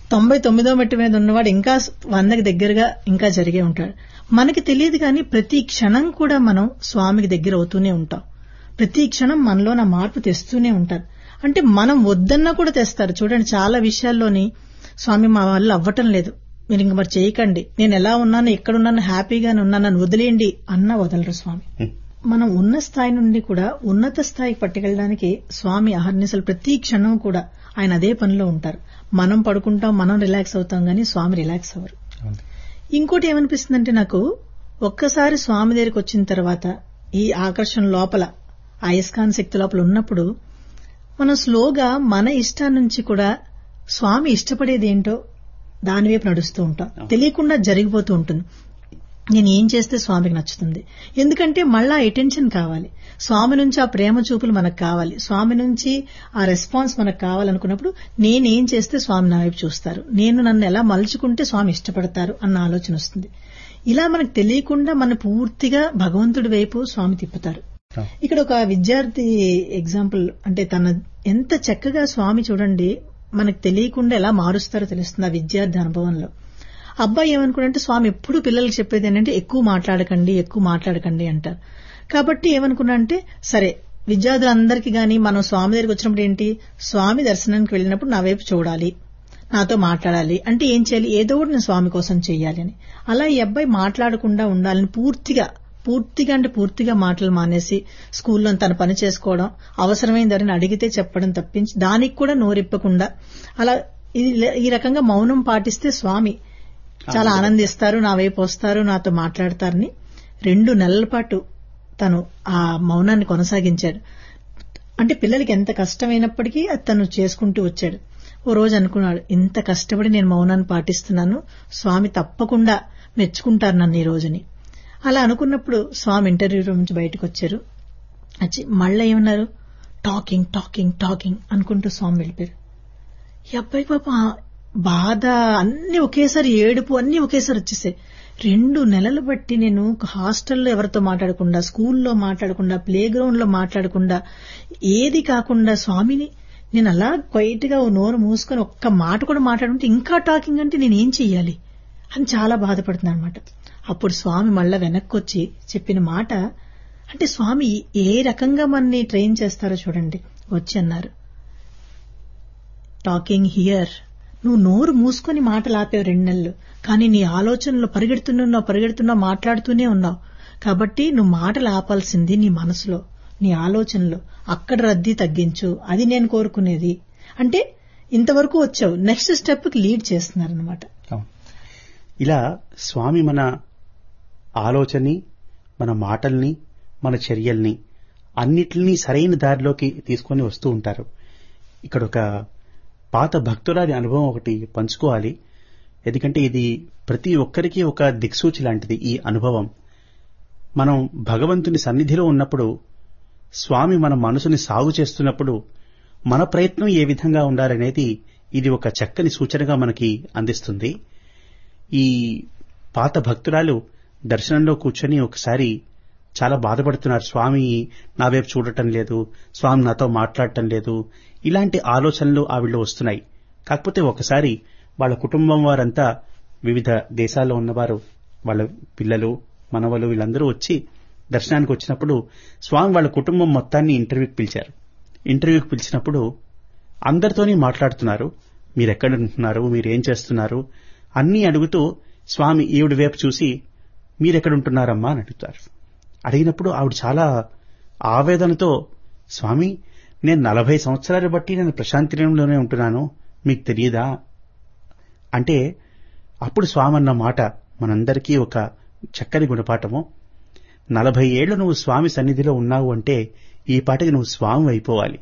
తొంభై తొమ్మిదో మెట్టు మీద ఉన్నవాడు ఇంకా వందకి దగ్గరగా ఇంకా జరిగే ఉంటాడు మనకి తెలియదు కానీ ప్రతి క్షణం కూడా మనం స్వామికి దగ్గర అవుతూనే ఉంటాం ప్రతి క్షణం మనలో నా మార్పు తెస్తూనే ఉంటారు అంటే మనం వద్దన్నా కూడా తెస్తారు చూడండి చాలా విషయాల్లోని స్వామి మా వల్ల అవ్వటం లేదు మీరు ఇంక మరి చేయకండి నేను ఎలా ఉన్నాను ఎక్కడున్నాను హ్యాపీగానే ఉన్నాను నన్ను వదిలేయండి అన్నా వదలరు స్వామి మనం ఉన్న స్థాయి నుండి కూడా ఉన్నత స్థాయికి పట్టుకెళ్ళడానికి స్వామి అహర్నిశలు ప్రతి క్షణం కూడా ఆయన అదే పనిలో ఉంటారు మనం పడుకుంటాం మనం రిలాక్స్ అవుతాం గానీ స్వామి రిలాక్స్ అవ్వరు ఇంకోటి ఏమనిపిస్తుందంటే నాకు ఒక్కసారి స్వామి దగ్గరికి వచ్చిన తర్వాత ఈ ఆకర్షణ లోపల ఆ ఇస్కాన్ శక్తి లోపల ఉన్నప్పుడు మనం స్లోగా మన ఇష్టం నుంచి కూడా స్వామి ఇష్టపడేది ఏంటో దాని వైపు నడుస్తూ ఉంటాం తెలియకుండా జరిగిపోతూ ఉంటుంది నేను ఏం చేస్తే స్వామికి నచ్చుతుంది ఎందుకంటే మళ్ళా అటెన్షన్ కావాలి స్వామి నుంచి ఆ ప్రేమ చూపులు మనకు కావాలి స్వామి నుంచి ఆ రెస్పాన్స్ మనకు కావాలనుకున్నప్పుడు నేనేం చేస్తే స్వామి నా వైపు చూస్తారు నేను నన్ను ఎలా మలుచుకుంటే స్వామి ఇష్టపడతారు అన్న ఆలోచన వస్తుంది ఇలా మనకు తెలియకుండా మన పూర్తిగా భగవంతుడి వైపు స్వామి తిప్పుతారు ఇక్కడ ఒక విద్యార్థి ఎగ్జాంపుల్ అంటే తన ఎంత చక్కగా స్వామి చూడండి మనకు తెలియకుండా ఎలా మారుస్తారో తెలుస్తుంది ఆ విద్యార్థి అనుభవంలో అబ్బాయి ఏమనుకున్నాడంటే స్వామి ఎప్పుడు పిల్లలకి చెప్పేది ఏంటంటే ఎక్కువ మాట్లాడకండి ఎక్కువ మాట్లాడకండి అంటారు కాబట్టి ఏమనుకున్నా అంటే సరే విద్యార్థులందరికీ గాని మనం స్వామి దగ్గరికి వచ్చినప్పుడు ఏంటి స్వామి దర్శనానికి వెళ్ళినప్పుడు నా వైపు చూడాలి నాతో మాట్లాడాలి అంటే ఏం చేయాలి ఏదో ఒకటి నేను స్వామి కోసం చేయాలి అని అలా ఈ అబ్బాయి మాట్లాడకుండా ఉండాలని పూర్తిగా పూర్తిగా అంటే పూర్తిగా మాటలు మానేసి స్కూల్లో తన పని చేసుకోవడం అవసరమైన దారిని అడిగితే చెప్పడం తప్పించి దానికి కూడా నోరిప్పకుండా అలా ఇది- ఈ రకంగా మౌనం పాటిస్తే స్వామి చాలా ఆనందిస్తారు నా వైపు వస్తారు నాతో మాట్లాడతారని రెండు నెలల పాటు తను ఆ మౌనాన్ని కొనసాగించాడు అంటే పిల్లలకి ఎంత కష్టమైనప్పటికీ అది తను చేసుకుంటూ వచ్చాడు ఓ రోజు అనుకున్నాడు ఇంత కష్టపడి నేను మౌనాన్ని పాటిస్తున్నాను స్వామి తప్పకుండా మెచ్చుకుంటారు నన్ను ఈ రోజుని అలా అనుకున్నప్పుడు స్వామి ఇంటర్వ్యూ రూమ్ నుంచి బయటకు వచ్చారు వచ్చి మళ్ళీ ఏమన్నారు టాకింగ్ టాకింగ్ టాకింగ్ అనుకుంటూ స్వామి వెళ్ళిపోయారు ఈ అబ్బాయి పాప బాధ అన్ని ఒకేసారి ఏడుపు అన్ని ఒకేసారి వచ్చేసాయి రెండు నెలలు బట్టి నేను ఒక హాస్టల్లో ఎవరితో మాట్లాడకుండా స్కూల్లో మాట్లాడకుండా ప్లే గ్రౌండ్ లో మాట్లాడకుండా ఏది కాకుండా స్వామిని నేను అలా క్వైట్ గా ఓ నోరు మూసుకొని ఒక్క మాట కూడా మాట్లాడుంటే ఇంకా టాకింగ్ అంటే నేను ఏం చెయ్యాలి అని చాలా బాధపడుతున్నా అనమాట అప్పుడు స్వామి మళ్ళా వెనక్కి వచ్చి చెప్పిన మాట అంటే స్వామి ఏ రకంగా మనని ట్రైన్ చేస్తారో చూడండి వచ్చి అన్నారు టాకింగ్ హియర్ నువ్వు నోరు మూసుకొని మాటలు ఆపేవు రెండు నెలలు కానీ నీ ఆలోచనలో పరిగెడుతున్నావు పరిగెడుతున్నావు మాట్లాడుతూనే ఉన్నావు కాబట్టి నువ్వు మాటలు ఆపాల్సింది నీ మనసులో నీ ఆలోచనలో అక్కడ రద్దీ తగ్గించు అది నేను కోరుకునేది అంటే ఇంతవరకు వచ్చావు నెక్స్ట్ స్టెప్ కి లీడ్ చేస్తున్నారనమాట అవును. ఇలా స్వామి మన ఆలోచనని మన మాటల్ని మన చర్యల్ని అన్నిటినీ సరైన దారిలోకి తీసుకొని వస్తూ ఉంటారు ఇక్కడ ఒక పాత భక్తురాలి అనుభవం ఒకటి పంచుకోవాలి ఎందుకంటే ఇది ప్రతి ఒక్కరికి ఒక దిక్సూచి లాంటిది ఈ అనుభవం మనం భగవంతుని సన్నిధిలో ఉన్నప్పుడు స్వామి మన మనసుని సాగు చేస్తున్నప్పుడు మన ప్రయత్నం ఏ విధంగా ఉండాలనేది ఇది ఒక చక్కని సూచనగా మనకి అందిస్తుంది ఈ పాత భక్తురాలు దర్శనంలో కూర్చొని ఒకసారి చాలా బాధపడుతున్నారు స్వామి నా వైపు చూడటం లేదు స్వామి నాతో మాట్లాడటం లేదు ఇలాంటి ఆలోచనలు ఆవిడలో వస్తున్నాయి కాకపోతే ఒకసారి వాళ్ళ కుటుంబం వారంతా వివిధ దేశాల్లో ఉన్నవారు వాళ్ళ పిల్లలు మనవలు వీళ్ళందరూ వచ్చి దర్శనానికి వచ్చినప్పుడు స్వామి వాళ్ళ కుటుంబం మొత్తాన్ని ఇంటర్వ్యూకి పిలిచారు ఇంటర్వ్యూకి పిలిచినప్పుడు అందరితోని మాట్లాడుతున్నారు మీరెక్కడ ఉంటున్నారు మీరేం చేస్తున్నారు అన్నీ అడుగుతూ స్వామి ఈవిడ వైపు చూసి మీరెక్కడుంటున్నారమ్మా అని అడుగుతారు అడిగినప్పుడు ఆవిడ చాలా ఆవేదనతో స్వామి నేను నలభై సంవత్సరాలు బట్టి నేను ప్రశాంతిలోనే ఉంటున్నాను మీకు తెలియదా అంటే అప్పుడు స్వామి అన్న మాట మనందరికీ ఒక చక్కని గుణపాఠము నలభై ఏళ్లు నువ్వు స్వామి సన్నిధిలో ఉన్నావు అంటే ఈ పాటికి నువ్వు స్వామి అయిపోవాలి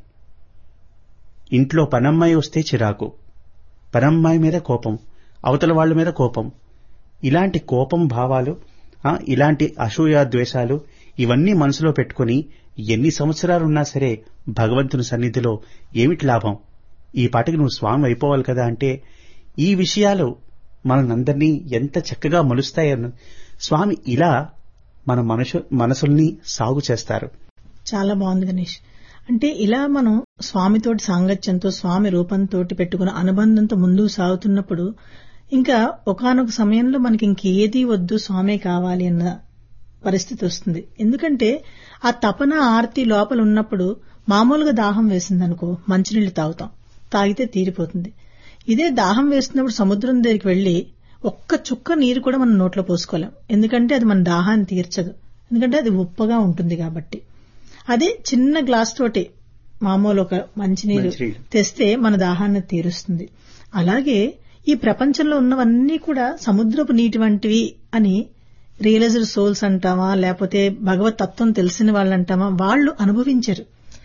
ఇంట్లో పనమ్మాయి వస్తే చిరాకు పనమ్మాయి మీద కోపం అవతల వాళ్ళ మీద కోపం ఇలాంటి కోపం భావాలు ఆ, ఇలాంటి అసూయ ద్వేషాలు ఇవన్నీ మనసులో పెట్టుకొని ఎన్ని సంవత్సరాలున్నా సరే భగవంతుని సన్నిధిలో ఏమిటి లాభం ఈ పాటికి నువ్వు స్వామి అయిపోవాలి కదా అంటే ఈ విషయాలు మనందరినీ ఎంత చక్కగా మలుస్తాయో స్వామి ఇలా మన మనసు మనసుల్ని సాగు చేస్తారు చాలా బాగుంది గణేష్ అంటే ఇలా మనం స్వామితోటి సాంగత్యంతో స్వామి రూపంతో పెట్టుకున్న అనుబంధంతో ముందుకు సాగుతున్నప్పుడు ఇంకా ఒకానొక సమయంలో మనకి ఇంకేదీ వద్దు స్వామే కావాలి అన్న పరిస్థితి వస్తుంది ఎందుకంటే ఆ తపన ఆర్తి లోపల ఉన్నప్పుడు మామూలుగా దాహం వేసిందనుకో మంచినీళ్లు తాగుతాం తాగితే తీరిపోతుంది ఇదే దాహం వేస్తున్నప్పుడు సముద్రం దగ్గరికి వెళ్లి ఒక్క చుక్క నీరు కూడా మనం నోట్లో పోసుకోలేం ఎందుకంటే అది మన దాహాన్ని తీర్చదు ఎందుకంటే అది ఉప్పగా ఉంటుంది కాబట్టి అదే చిన్న గ్లాస్ తోటి మామూలు ఒక మంచినీరు మంచినీళ్ళు. తెస్తే మన దాహాన్ని తీరుస్తుంది అలాగే ఈ ప్రపంచంలో ఉన్నవన్నీ కూడా సముద్రపు నీటి వంటివి అని రియలైజ్డ్ సోల్స్ అంటామా లేకపోతే భగవత్ తత్వం తెలిసిన వాళ్ళు అంటామా వాళ్ళు అనుభవించరు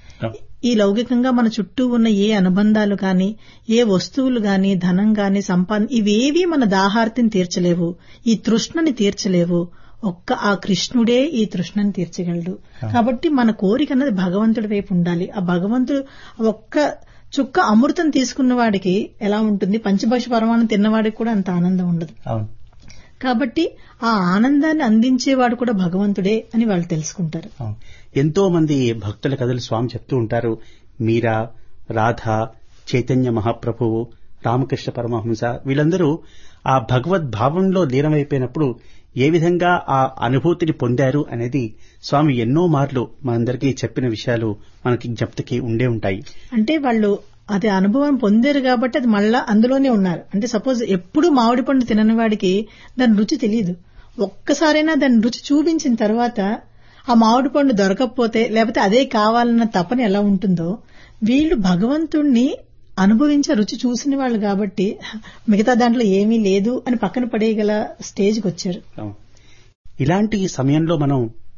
ఈ లౌకికంగా మన చుట్టూ ఉన్న ఏ అనుబంధాలు గాని ఏ వస్తువులు గాని ధనం గాని సంపాదన ఇవేవి మన దాహార్తిని తీర్చలేవు ఈ తృష్ణని తీర్చలేవు ఒక్క ఆ కృష్ణుడే ఈ తృష్ణని తీర్చగలడు కాబట్టి మన కోరిక అన్నది భగవంతుడి వైపు ఉండాలి ఆ భగవంతుడు ఒక్క చుక్క అమృతం తీసుకున్న వాడికి ఎలా ఉంటుంది పంచభక్ష పరమాణం తిన్నవాడికి కూడా అంత ఆనందం ఉండదు అవును కాబట్టి ఆ ఆనందాన్ని అందించేవాడు కూడా భగవంతుడే అని వాళ్ళు తెలుసుకుంటారు అవును. ఎంతో మంది భక్తుల కథలు స్వామి చెప్తూ ఉంటారు మీరా రాధ చైతన్య మహాప్రభువు రామకృష్ణ పరమహంస వీళ్ళందరూ ఆ భగవద్ భావంలో లీనమైపోయినప్పుడు ఏ విధంగా ఆ అనుభూతిని పొందారు అనేది స్వామి ఎన్నో మార్లు మనందరికీ చెప్పిన విషయాలు మనకి జ్ఞప్తికి ఉండే ఉంటాయి అంటే వాళ్ళు అది అనుభవం పొందారు కాబట్టి అది మళ్ళా అందులోనే ఉన్నారు అంటే సపోజ్ ఎప్పుడు మామిడి పండు తినని వాడికి దాని రుచి తెలియదు ఒక్కసారైనా దాని రుచి చూపించిన తర్వాత ఆ మామిడి పండు దొరకకపోతే లేకపోతే అదే కావాలన్న తపన ఎలా ఉంటుందో వీళ్ళు భగవంతుణ్ణి అనుభవించే రుచి చూసిన వాళ్ళు కాబట్టి మిగతా దాంట్లో ఏమీ లేదు అని పక్కన పడేయగల స్టేజ్కి వచ్చారు అవును. ఇలాంటి సమయంలో మనం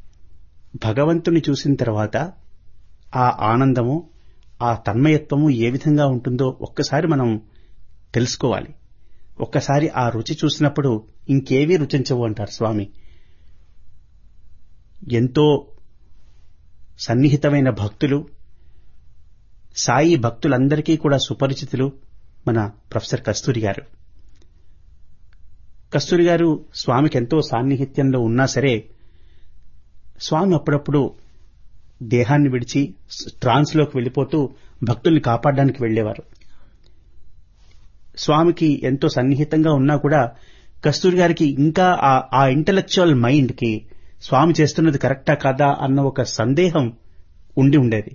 భగవంతుని చూసిన తర్వాత ఆ ఆనందము ఆ తన్మయత్వము ఏ విధంగా ఉంటుందో ఒక్కసారి మనం తెలుసుకోవాలి ఒక్కసారి ఆ రుచి చూసినప్పుడు ఇంకేవీ రుచించవు అంటారు స్వామి ఎంతో సన్నిహితమైన భక్తులు సాయి భక్తులందరికీ కూడా సుపరిచితులు మన ప్రొఫెసర్ కస్తూరి గారు కస్తూరి గారు స్వామికి ఎంతో సాన్నిహిత్యంలో ఉన్నా సరే స్వామి అప్పుడప్పుడు దేహాన్ని విడిచి ట్రాన్స్లోకి వెళ్ళిపోతూ భక్తుల్ని కాపాడడానికి వెళ్లేవారు స్వామికి ఎంతో సన్నిహితంగా ఉన్నా కూడా కస్తూరి గారికి ఇంకా ఆ- ఆ ఇంటలెక్చువల్ మైండ్ కి స్వామి చేస్తున్నది కరెక్టా కాదా అన్న ఒక సందేహం ఉండి ఉండేది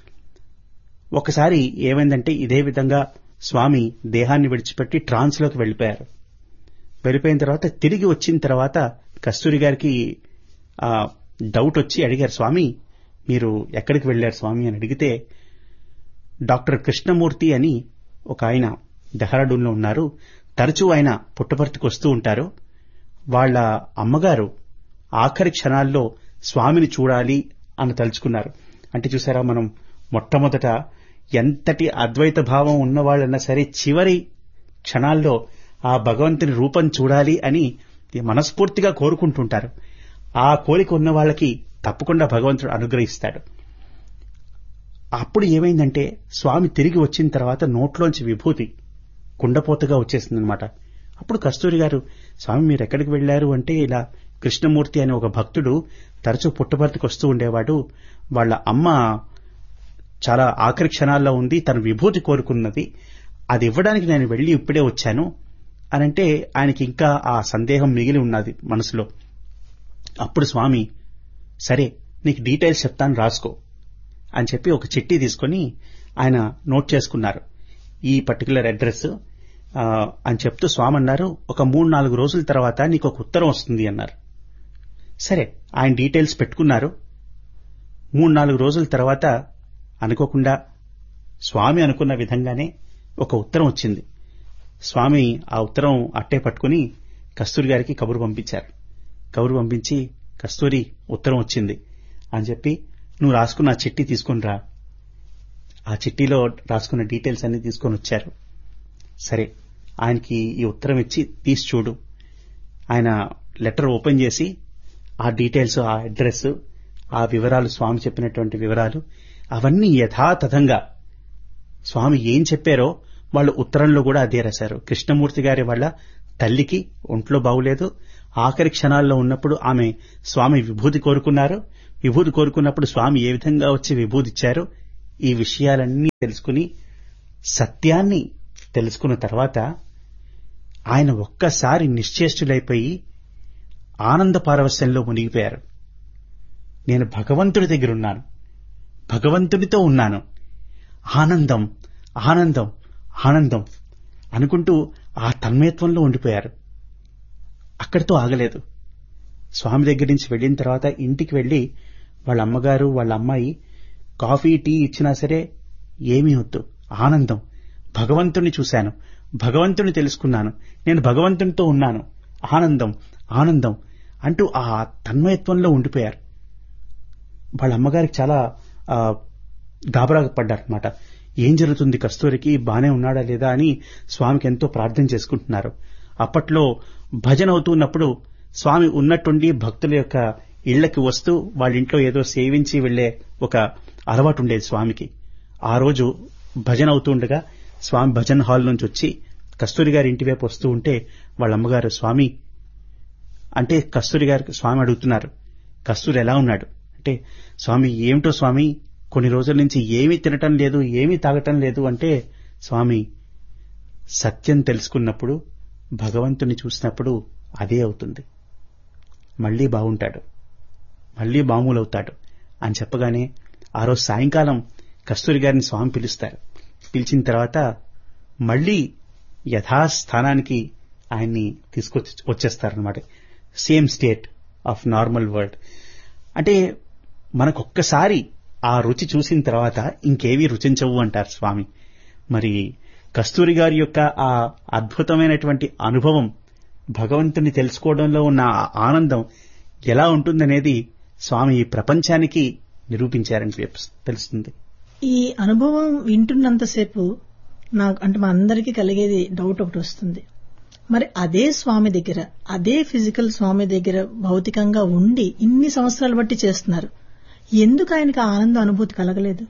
ఒకసారి ఏమైందంటే ఇదే విధంగా స్వామి దేహాన్ని విడిచిపెట్టి ట్రాన్స్లోకి వెళ్ళిపోయారు వెళ్ళిపోయిన తర్వాత తిరిగి వచ్చిన తర్వాత కస్తూరి గారికి ఆ డౌట్ వచ్చి అడిగారు స్వామి మీరు ఎక్కడికి వెళ్ళారు స్వామి అని అడిగితే డాక్టర్ కృష్ణమూర్తి అని ఒక ఆయన డెహ్రాడూన్లో ఉన్నారు తరచూ ఆయన పుట్టపర్తికి వస్తూ ఉంటారు వాళ్ళ అమ్మగారు ఆఖరి క్షణాల్లో స్వామిని చూడాలి అని తలుచుకున్నారు అంటే చూసారా మనం మొట్టమొదట ఎంతటి అద్వైత భావం ఉన్నవాళ్ళన్నా సరే చివరి క్షణాల్లో ఆ భగవంతుని రూపం చూడాలి అని మనస్ఫూర్తిగా కోరుకుంటుంటారు ఆ కోరిక ఉన్న వాళ్ళకి తప్పకుండా భగవంతుడు అనుగ్రహిస్తాడు అప్పుడు ఏమైందంటే స్వామి తిరిగి వచ్చిన తర్వాత నోట్లోంచి విభూతి కుండపోతగా వచ్చేసిందనమాట అప్పుడు కస్తూరి గారు స్వామి మీరు ఎక్కడికి వెళ్లారు అంటే ఇలా కృష్ణమూర్తి అనే ఒక భక్తుడు తరచూ పుట్టపర్తికి వస్తూ ఉండేవాడు వాళ్ళ అమ్మ చాలా ఆఖరి క్షణాల్లో ఉంది తన విభూతి కోరుకున్నది అది ఇవ్వడానికి నేను వెళ్లి ఇప్పుడే వచ్చాను అనంటే ఆయనకి ఇంకా ఆ సందేహం మిగిలి ఉన్నది మనసులో అప్పుడు స్వామి సరే నీకు డీటెయిల్స్ చెప్తాను రాసుకో అని చెప్పి ఒక చిట్టి తీసుకొని ఆయన నోట్ చేసుకున్నారు ఈ పర్టికులర్ అడ్రస్ ఆ, అని చెప్తూ స్వామి అన్నారు ఒక మూడు నాలుగు రోజుల తర్వాత నీకు ఒక ఉత్తరం వస్తుంది అన్నారు సరే ఆయన డీటెయిల్స్ పెట్టుకున్నారు మూడు నాలుగు రోజుల తర్వాత అనుకోకుండా స్వామి అనుకున్న విధంగానే ఒక ఉత్తరం వచ్చింది స్వామి ఆ ఉత్తరం అట్టే పట్టుకుని కస్తూరి గారికి కబురు పంపించారు కబురు పంపించి కస్తూరి ఉత్తరం వచ్చింది అని చెప్పి నువ్వు రాసుకున్న ఆ చిట్టి తీసుకుని రా ఆ చిట్టిలో రాసుకున్న డీటెయిల్స్ అన్ని తీసుకొని వచ్చారు సరే ఆయనకి ఈ ఉత్తరం ఇచ్చి తీసి చూడు ఆయన లెటర్ ఓపెన్ చేసి ఆ డీటెయిల్స్ ఆ అడ్రస్ ఆ వివరాలు స్వామి చెప్పినటువంటి వివరాలు అవన్నీ యథాతథంగా స్వామి ఏం చెప్పారో వాళ్ళు ఉత్తరంలో కూడా అదే రాశారు కృష్ణమూర్తి గారి వాళ్ళ తల్లికి ఒంట్లో బాగులేదు ఆఖరి క్షణాల్లో ఉన్నప్పుడు ఆమె స్వామి విభూతి కోరుకున్నారు విభూతి కోరుకున్నప్పుడు స్వామి ఏ విధంగా వచ్చి విభూతి ఇచ్చారు ఈ విషయాలన్నీ తెలుసుకుని సత్యాన్ని తెలుసుకున్న తర్వాత ఆయన ఒక్కసారి నిశ్చేష్టులైపోయి ఆనంద పారవశ్యంలో మునిగిపోయారు నేను భగవంతుడి దగ్గరున్నాను భగవంతుడితో ఉన్నాను ఆనందం ఆనందం ఆనందం అనుకుంటూ ఆ తన్మయత్వంలో ఉండిపోయారు అక్కడితో ఆగలేదు స్వామి దగ్గర నుంచి వెళ్ళిన తర్వాత ఇంటికి వెళ్ళి వాళ్ళ అమ్మగారు వాళ్ళ అమ్మాయి కాఫీ టీ ఇచ్చినా సరే ఏమీ వద్దు ఆనందం భగవంతుణ్ణి చూశాను భగవంతుని తెలుసుకున్నాను నేను భగవంతునితో ఉన్నాను ఆనందం ఆనందం అంటూ ఆ తన్మయత్వంలో ఉండిపోయారు వాళ్ళ అమ్మగారికి చాలా ఆ, గాబరా పడ్డారనమాట ఏం జరుగుతుంది కస్తూరికి బానే ఉన్నాడా లేదా అని స్వామికి ఎంతో ప్రార్థన చేసుకుంటున్నారు అప్పట్లో భజన అవుతున్నప్పుడు స్వామి ఉన్నట్టుండి భక్తుల యొక్క ఇళ్లకి వస్తూ వాళ్ళ ఇంట్లో ఏదో సేవించి వెళ్లే ఒక అలవాటు ఉండేది స్వామికి ఆ రోజు భజన అవుతూ ఉండగా స్వామి భజన్ హాల్ నుంచి వచ్చి కస్తూరి గారి ఇంటి వైపు వస్తూ ఉంటే వాళ్ళ అమ్మగారు స్వామి అంటే కస్తూరి గారికి స్వామి అడుగుతున్నారు కస్తూరి ఎలా ఉన్నాడు అంటే స్వామి ఏమిటో స్వామి కొన్ని రోజుల నుంచి ఏమీ తినటం లేదు ఏమీ తాగటం లేదు అంటే స్వామి సత్యం తెలుసుకున్నప్పుడు భగవంతుని చూసినప్పుడు అదే అవుతుంది మళ్ళీ బాగుంటాడు మళ్ళీ మామూలవుతాడు అని చెప్పగానే ఆ రోజు సాయంకాలం కస్తూరి గారిని స్వామి పిలుస్తారు పిలిచిన తర్వాత మళ్ళీ యథాస్థానానికి ఆయన్ని తీసుకొచ్చి వచ్చేస్తారనమాట same state of normal world అంటే మనకొక్కసారి ఆ రుచి చూసిన తర్వాత ఇంకేవి రుచించవు అంటారు స్వామి మరి కస్తూరి గారి యొక్క ఆ అద్భుతమైనటువంటి అనుభవం భగవంతుని తెలుసుకోవడంలో ఉన్న ఆ ఆనందం ఎలా ఉంటుందనేది స్వామి ఈ ప్రపంచానికి నిరూపించారని చెప్పి తెలుస్తుంది ఈ అనుభవం వింటున్నంతసేపు నాకు అంటే మా అందరికీ కలిగేది డౌట్ ఒకటి వస్తుంది మరి అదే స్వామి దగ్గర అదే ఫిజికల్ స్వామి దగ్గర భౌతికంగా ఉండి ఇన్ని సంవత్సరాలు బట్టి చేస్తున్నారు ఎందుకు ఆయనకి ఆ ఆనంద అనుభూతి కలగలేదు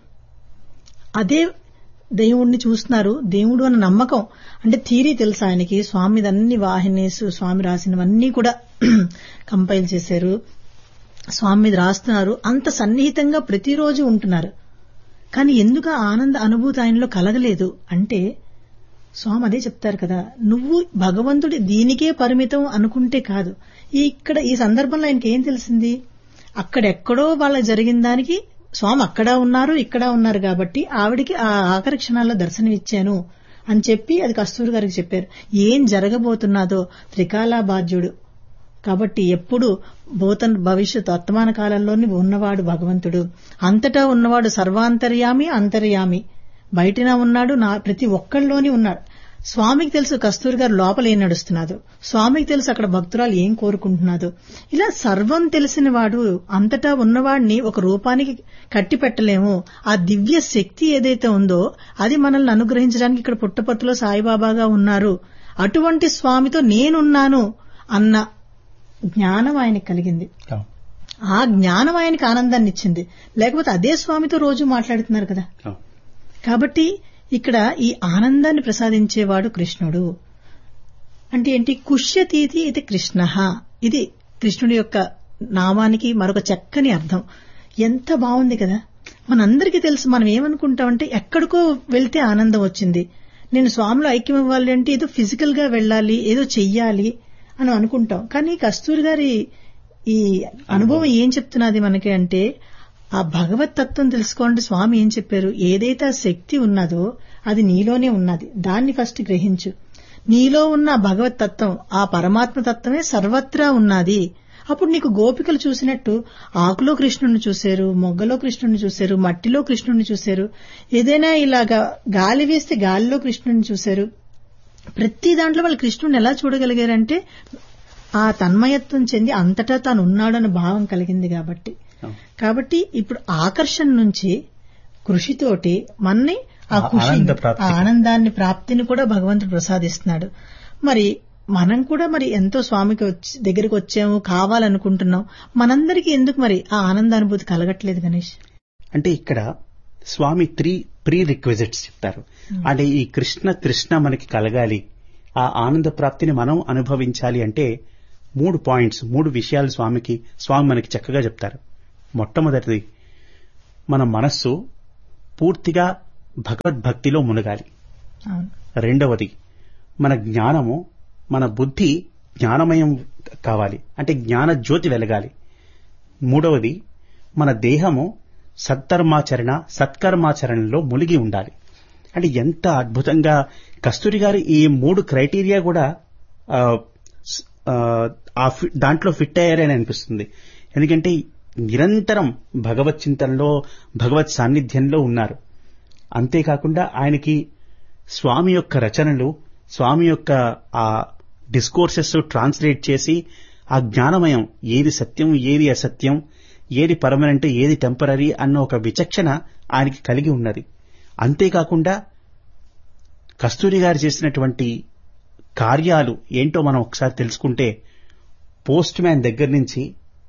అదే దేవుణ్ణి చూస్తున్నారు దేవుడు అన్న నమ్మకం అంటే థీరీ తెలుసు ఆయనకి స్వామి అన్ని వాహినీస్ స్వామి రాసినవన్నీ కూడా కంపైల్ చేశారు స్వామి మీద రాస్తున్నారు అంత సన్నిహితంగా ప్రతిరోజు ఉంటున్నారు కానీ ఎందుకు ఆ ఆనంద అనుభూతి ఆయనలో కలగలేదు అంటే స్వామి అదే చెప్తారు కదా నువ్వు భగవంతుడి దీనికే పరిమితం అనుకుంటే కాదు ఈ ఇక్కడ ఈ సందర్భంలో ఆయనకి ఏం తెలిసింది అక్కడెక్కడో వాళ్ళ జరిగిన దానికి స్వామి అక్కడ ఉన్నారు ఇక్కడ ఉన్నారు కాబట్టి ఆవిడికి ఆ ఆఖరి క్షణాల్లో దర్శనం ఇచ్చాను అని చెప్పి అది కస్తూరి గారికి చెప్పారు ఏం జరగబోతున్నదో త్రికాలా బాధ్యుడు కాబట్టి ఎప్పుడు భూత భవిష్యత్ వర్తమాన కాలంలోని ఉన్నవాడు భగవంతుడు అంతటా ఉన్నవాడు సర్వాంతర్యామి అంతర్యామి బయటన ఉన్నాడు నా ప్రతి ఒక్కళ్ళలోని ఉన్నాడు స్వామికి తెలుసు కస్తూరి గారు లోపల ఏం నడుస్తున్నాదో స్వామికి తెలుసు అక్కడ భక్తురాలు ఏం కోరుకుంటున్నాదో ఇలా సర్వం తెలిసిన వాడు అంతటా ఉన్నవాడిని ఒక రూపానికి కట్టి పెట్టలేము ఆ దివ్య శక్తి ఏదైతే ఉందో అది మనల్ని అనుగ్రహించడానికి ఇక్కడ పుట్టపర్తిలో సాయిబాబాగా ఉన్నారు అటువంటి స్వామితో నేనున్నాను అన్న జ్ఞానం ఆయనకి కలిగింది ఆ జ్ఞానం ఆయనకి ఆనందాన్ని ఇచ్చింది లేకపోతే అదే స్వామితో రోజు మాట్లాడుతున్నారు కదా కాబట్టి ఇక్కడ ఈ ఆనందాన్ని ప్రసాదించేవాడు కృష్ణుడు అంటే ఏంటి కుష్యతీతి ఇది కృష్ణ ఇది కృష్ణుడి యొక్క నామానికి మరొక చక్కని అర్థం ఎంత బాగుంది కదా మనందరికీ తెలుసు మనం ఏమనుకుంటామంటే ఎక్కడికో వెళ్తే ఆనందం వచ్చింది నేను స్వామిలో ఐక్యం అవ్వాలి అంటే ఏదో ఫిజికల్ గా వెళ్ళాలి ఏదో చెయ్యాలి అని అనుకుంటాం కానీ కస్తూరి గారి ఈ అనుభవం ఏం చెప్తున్నది మనకి అంటే ఆ భగవత్ తత్వం తెలుసుకోండి స్వామి ఏం చెప్పారు ఏదైతే ఆ శక్తి ఉన్నదో అది నీలోనే ఉన్నది దాన్ని ఫస్ట్ గ్రహించు నీలో ఉన్న భగవత్ తత్వం ఆ పరమాత్మ తత్వమే సర్వత్రా ఉన్నది అప్పుడు నీకు గోపికలు చూసినట్టు ఆకులో కృష్ణుని చూశారు మొగ్గలో కృష్ణుని చూశారు మట్టిలో కృష్ణుని చూశారు ఏదైనా ఇలాగా గాలి వేస్తే గాలిలో కృష్ణుని చూశారు ప్రతి దాంట్లో వాళ్ళు కృష్ణుని ఎలా చూడగలిగారంటే ఆ తన్మయత్వం చెంది అంతటా తాను ఉన్నాడన్న భావం కలిగింది కాబట్టి కాబట్టి ఇప్పుడు ఆకర్షణ నుంచి కృషితోటి మన్ని ఆ కృషి ఆనంద ప్రాప్తి. ఆ ఆనందాన్ని ప్రాప్తిని కూడా భగవంతుడు ప్రసాదిస్తున్నాడు మరి మనం కూడా మరి ఎంతో స్వామికి వచ్చి దగ్గరికి వచ్చాము కావాలనుకుంటున్నాం మనందరికీ ఎందుకు మరి ఆ ఆనందానుభూతి కలగట్లేదు గణేష్ అంటే ఇక్కడ స్వామి త్రీ ప్రీ రిక్విజిట్స్ చెప్తారు అంటే ఈ కృష్ణ తృష్ణ మనకి కలగాలి ఆ ఆనంద ప్రాప్తిని మనం అనుభవించాలి అంటే మూడు పాయింట్స్ మూడు విషయాలు స్వామికి స్వామి మనకి చక్కగా చెప్తారు మొట్టమొదటిది మన మనస్సు పూర్తిగా భగవద్భక్తిలో మునగాలి అవును రెండవది మన జ్ఞానము మన బుద్ధి జ్ఞానమయం కావాలి అంటే జ్ఞాన జ్యోతి వెలగాలి మూడవది మన దేహము సత్కర్మాచరణ సత్కర్మాచరణలో మునిగి ఉండాలి అంటే ఎంత అద్భుతంగా కస్తూరి గారు ఈ మూడు క్రైటీరియా కూడా ఆ, స్- ఆ, ఆ ఫి- దాంట్లో ఫిట్ అయ్యారని అనిపిస్తుంది ఎందుకంటే నిరంతరం భగవత్ చింతనలో భగవత్ సాన్నిధ్యంలో ఉన్నారు అంతేకాకుండా ఆయనకి స్వామి యొక్క రచనలు స్వామి యొక్క ఆ డిస్కోర్సెస్ ట్రాన్స్లేట్ చేసి ఆ జ్ఞానమయం ఏది సత్యం ఏది అసత్యం ఏది పర్మనెంట్ ఏది టెంపరీ అన్న ఒక విచక్షణ ఆయనకి కలిగి ఉన్నది అంతేకాకుండా కస్తూరి గారు చేసినటువంటి కార్యాలు ఏంటో మనం ఒకసారి తెలుసుకుంటే పోస్ట్ మ్యాన్ దగ్గర నుంచి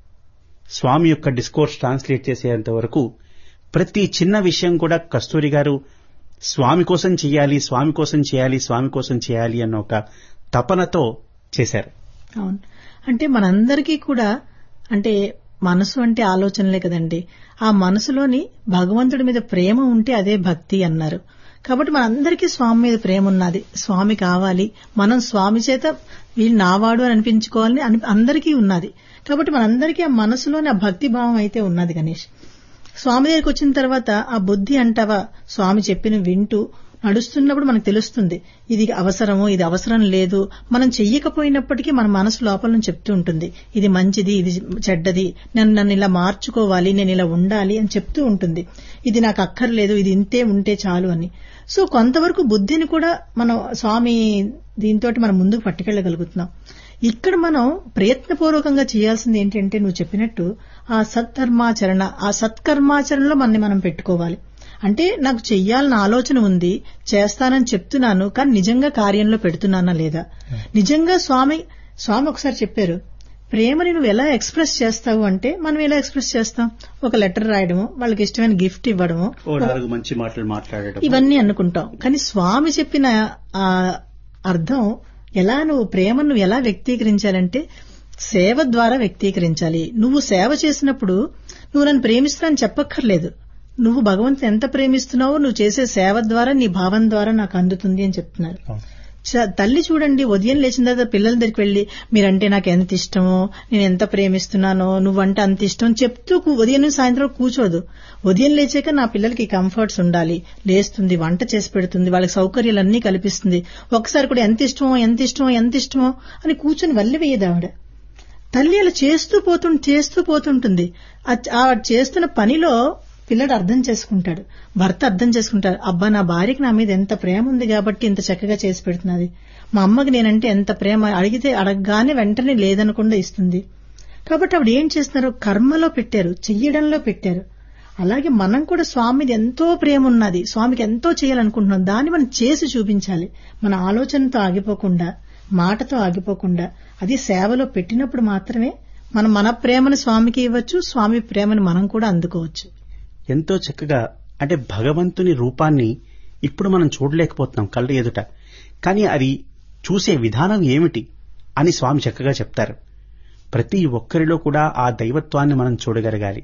స్వామి యొక్క డిస్కోర్స్ ట్రాన్స్లేట్ చేసేంత వరకు ప్రతి చిన్న విషయం కూడా కస్తూరి గారు స్వామి కోసం చేయాలి స్వామి కోసం చేయాలి స్వామి కోసం చేయాలి అన్న ఒక తపనతో చేశారు అవును అంటే మనందరికీ కూడా అంటే మనసు అంటే ఆలోచనలే కదండి ఆ మనసులోని భగవంతుడి మీద ప్రేమ ఉంటే అదే భక్తి అన్నారు కాబట్టి మనందరికీ స్వామి మీద ప్రేమ ఉన్నది స్వామి కావాలి మనం స్వామి చేత వీళ్ళు నావాడు అని అనిపించుకోవాలని అని అందరికీ ఉన్నది కాబట్టి మనందరికీ ఆ మనసులోని ఆ భక్తి భావం అయితే ఉన్నది గణేష్ స్వామి దగ్గరికి వచ్చిన తర్వాత ఆ బుద్ధి అంటావా స్వామి చెప్పిన వింటూ నడుస్తున్నప్పుడు మనకు తెలుస్తుంది ఇది అవసరము ఇది అవసరం లేదు మనం చెయ్యకపోయినప్పటికీ మన మనసు లోపల నుంచి చెప్తూ ఉంటుంది ఇది మంచిది ఇది చెడ్డది నన్ను నన్ను ఇలా మార్చుకోవాలి నేను ఇలా ఉండాలి అని చెప్తూ ఉంటుంది ఇది నాకు అక్కర్లేదు ఇది ఇంతే ఉంటే చాలు అని సో కొంతవరకు బుద్ధిని కూడా మనం స్వామి దీంతో మనం ముందుకు పట్టుకెళ్ళగలుగుతున్నాం ఇక్కడ మనం ప్రయత్నపూర్వకంగా చేయాల్సింది ఏంటంటే నువ్వు చెప్పినట్టు ఆ సత్కర్మాచరణ ఆ సత్కర్మాచరణలో మనని మనం పెట్టుకోవాలి అంటే నాకు చెయ్యాలన్న ఆలోచన ఉంది చేస్తానని చెప్తున్నాను కానీ నిజంగా కార్యంలో పెడుతున్నానా లేదా నిజంగా స్వామి స్వామి ఒకసారి చెప్పారు ప్రేమని నువ్వు ఎలా ఎక్స్ప్రెస్ చేస్తావు అంటే మనం ఎలా ఎక్స్ప్రెస్ చేస్తాం ఒక లెటర్ రాయడము వాళ్ళకి ఇష్టమైన గిఫ్ట్ ఇవ్వడము ఓ నాలుగు మంచి మాటలు మాట్లాడటం ఇవన్నీ అనుకుంటాం కానీ స్వామి చెప్పిన ఆ అర్థం ఎలా నువ్వు ప్రేమను నువ్వు ఎలా వ్యక్తీకరించాలంటే సేవ ద్వారా వ్యక్తీకరించాలి నువ్వు సేవ చేసినప్పుడు నువ్వు నన్ను ప్రేమిస్తున్నాను చెప్పక్కర్లేదు నువ్వు భగవంతుని ఎంత ప్రేమిస్తున్నావో నువ్వు చేసే సేవ ద్వారా నీ భావం ద్వారా నాకు అందుతుంది అని చెప్తున్నారు చ- తల్లి చూడండి ఉదయం లేచిన తర్వాత పిల్లల దగ్గరికి వెళ్లి మీరంటే నాకు ఎంత ఇష్టమో నేను ఎంత ప్రేమిస్తున్నానో నువ్వంటే అంత ఇష్టం చెప్తూ కూ- ఉదయం నుంచి సాయంత్రం కూర్చోదు ఉదయం లేచాక నా పిల్లలకి కంఫర్ట్స్ ఉండాలి లేస్తుంది వంట చేసి పెడుతుంది వాళ్ళకి సౌకర్యాలన్నీ కల్పిస్తుంది ఒకసారి కూడా ఎంత ఇష్టమో ఎంత ఇష్టమో ఎంత ఇష్టమో అని కూర్చొని వల్లి వేయదు ఆవిడ తల్లి అలా చేస్తూ పోతు చేస్తూ పోతుంటుంది ఆ- ఆ చేస్తున్న పనిలో పిల్లడు అర్థం చేసుకుంటాడు భర్త అర్థం చేసుకుంటాడు అబ్బా నా భార్యకి నా మీద ఎంత ప్రేమ ఉంది కాబట్టి ఇంత చక్కగా చేసి పెడుతున్నది మా అమ్మకి నేనంటే ఎంత ప్రేమ అడిగితే అడగగానే వెంటనే లేదనకుండా ఇస్తుంది కాబట్టి ఆవిడ ఏం చేస్తున్నారు కర్మలో పెట్టారు చెయ్యడంలో పెట్టారు అలాగే మనం కూడా స్వామి మీద ఎంతో ప్రేమ ఉన్నది స్వామికి ఎంతో చేయాలనుకుంటున్నాం దాన్ని మనం చేసి చూపించాలి మన ఆలోచనతో ఆగిపోకుండా మాటతో ఆగిపోకుండా అది సేవలో పెట్టినప్పుడు మాత్రమే మనం మన ప్రేమను స్వామికి ఇవ్వచ్చు స్వామి ప్రేమను మనం కూడా అందుకోవచ్చు ఎంతో చక్కగా అంటే భగవంతుని రూపాన్ని ఇప్పుడు మనం చూడలేకపోతున్నాం కళ్ళ ఎదుట కానీ అది చూసే విధానం ఏమిటి అని స్వామి చక్కగా చెప్తారు ప్రతి ఒక్కరిలో కూడా ఆ దైవత్వాన్ని మనం చూడగలగాలి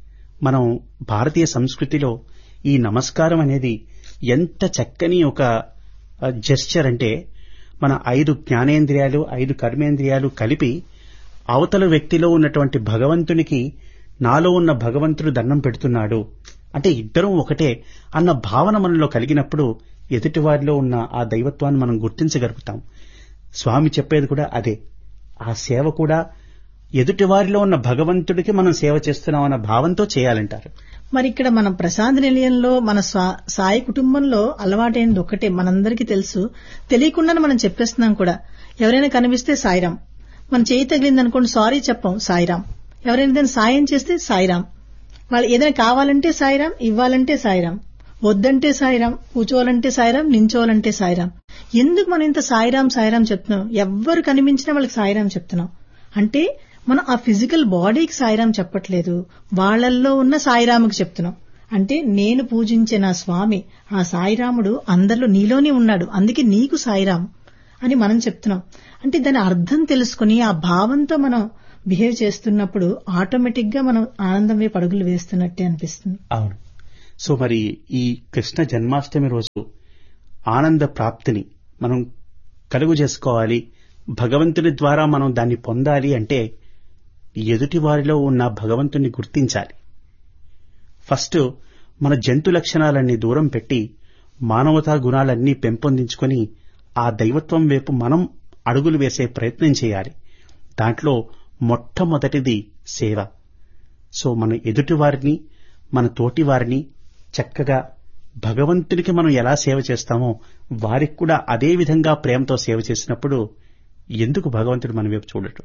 మనం భారతీయ సంస్కృతిలో ఈ నమస్కారం అనేది ఎంత చక్కని ఒక జెస్చర్ అంటే మన ఐదు జ్ఞానేంద్రియాలు ఐదు కర్మేంద్రియాలు కలిపి అవతల వ్యక్తిలో ఉన్నటువంటి భగవంతునికి నాలో ఉన్న భగవంతుడు దండం పెడుతున్నాడు అంటే ఇద్దరం ఒకటే అన్న భావన మనలో కలిగినప్పుడు ఎదుటివారిలో ఉన్న ఆ దైవత్వాన్ని మనం గుర్తించగలుగుతాం స్వామి చెప్పేది కూడా అదే ఆ సేవ కూడా ఎదుటివారిలో ఉన్న భగవంతుడికి మనం సేవ చేస్తున్నాం అన్న భావంతో చేయాలంటారు మరి ఇక్కడ మన ప్రశాంత్ నిలయంలో మన స్వా- సాయి కుటుంబంలో అలవాటైనది ఒక్కటే మనందరికీ తెలుసు తెలియకుండానే మనం చెప్పేస్తున్నాం కూడా ఎవరైనా కనిపిస్తే సాయిరాం మన చేయి తగిలింది అనుకోండి సారీ చెప్పం సాయిరాం ఎవరైనా దాన్ని సాయం చేస్తే సాయిరాం వాళ్ళు ఏదైనా కావాలంటే సాయిరాం ఇవ్వాలంటే సాయిరాం వద్దంటే సాయిరాం కూర్చోవాలంటే సాయిరాం నించోవాలంటే సాయిరాం ఎందుకు మనం ఇంత సాయిరాం సాయిరాం చెప్తున్నాం ఎవ్వరు కనిపించినా వాళ్ళకి సాయిరాం చెప్తున్నాం అంటే మనం ఆ ఫిజికల్ బాడీకి సాయిరాం చెప్పట్లేదు వాళ్ళల్లో ఉన్న సాయిరాముకి చెప్తున్నాం అంటే నేను పూజించే నా స్వామి ఆ సాయిరాముడు అందరిలో నీలోనే ఉన్నాడు అందుకే నీకు సాయిరాం అని మనం చెప్తున్నాం అంటే దాని అర్థం తెలుసుకుని ఆ భావంతో మనం బిహేవ్ చేస్తున్నప్పుడు ఆటోమేటిక్ గా మనం ఆనందం వైపు అడుగులు వేస్తున్నట్టే అనిపిస్తుంది అవును సో మరి ఈ కృష్ణ జన్మాష్టమి రోజు ఆనంద ప్రాప్తిని మనం కలుగు చేసుకోవాలి భగవంతుని ద్వారా మనం దాన్ని పొందాలి అంటే ఎదుటి వారిలో ఉన్న భగవంతుని గుర్తించాలి ఫస్ట్ మన జంతు లక్షణాలన్నీ దూరం పెట్టి మానవతా గుణాలన్నీ పెంపొందించుకొని ఆ దైవత్వం వైపు మనం అడుగులు వేసే ప్రయత్నం చేయాలి దాంట్లో మొట్టమొదటిది సేవ సో మన ఎదుటి వారిని మన తోటి వారిని చక్కగా భగవంతునికి మనం ఎలా సేవ చేస్తామో వారికి కూడా అదే విధంగా ప్రేమతో సేవ చేసినప్పుడు ఎందుకు భగవంతుడు మన వైపు చూడటం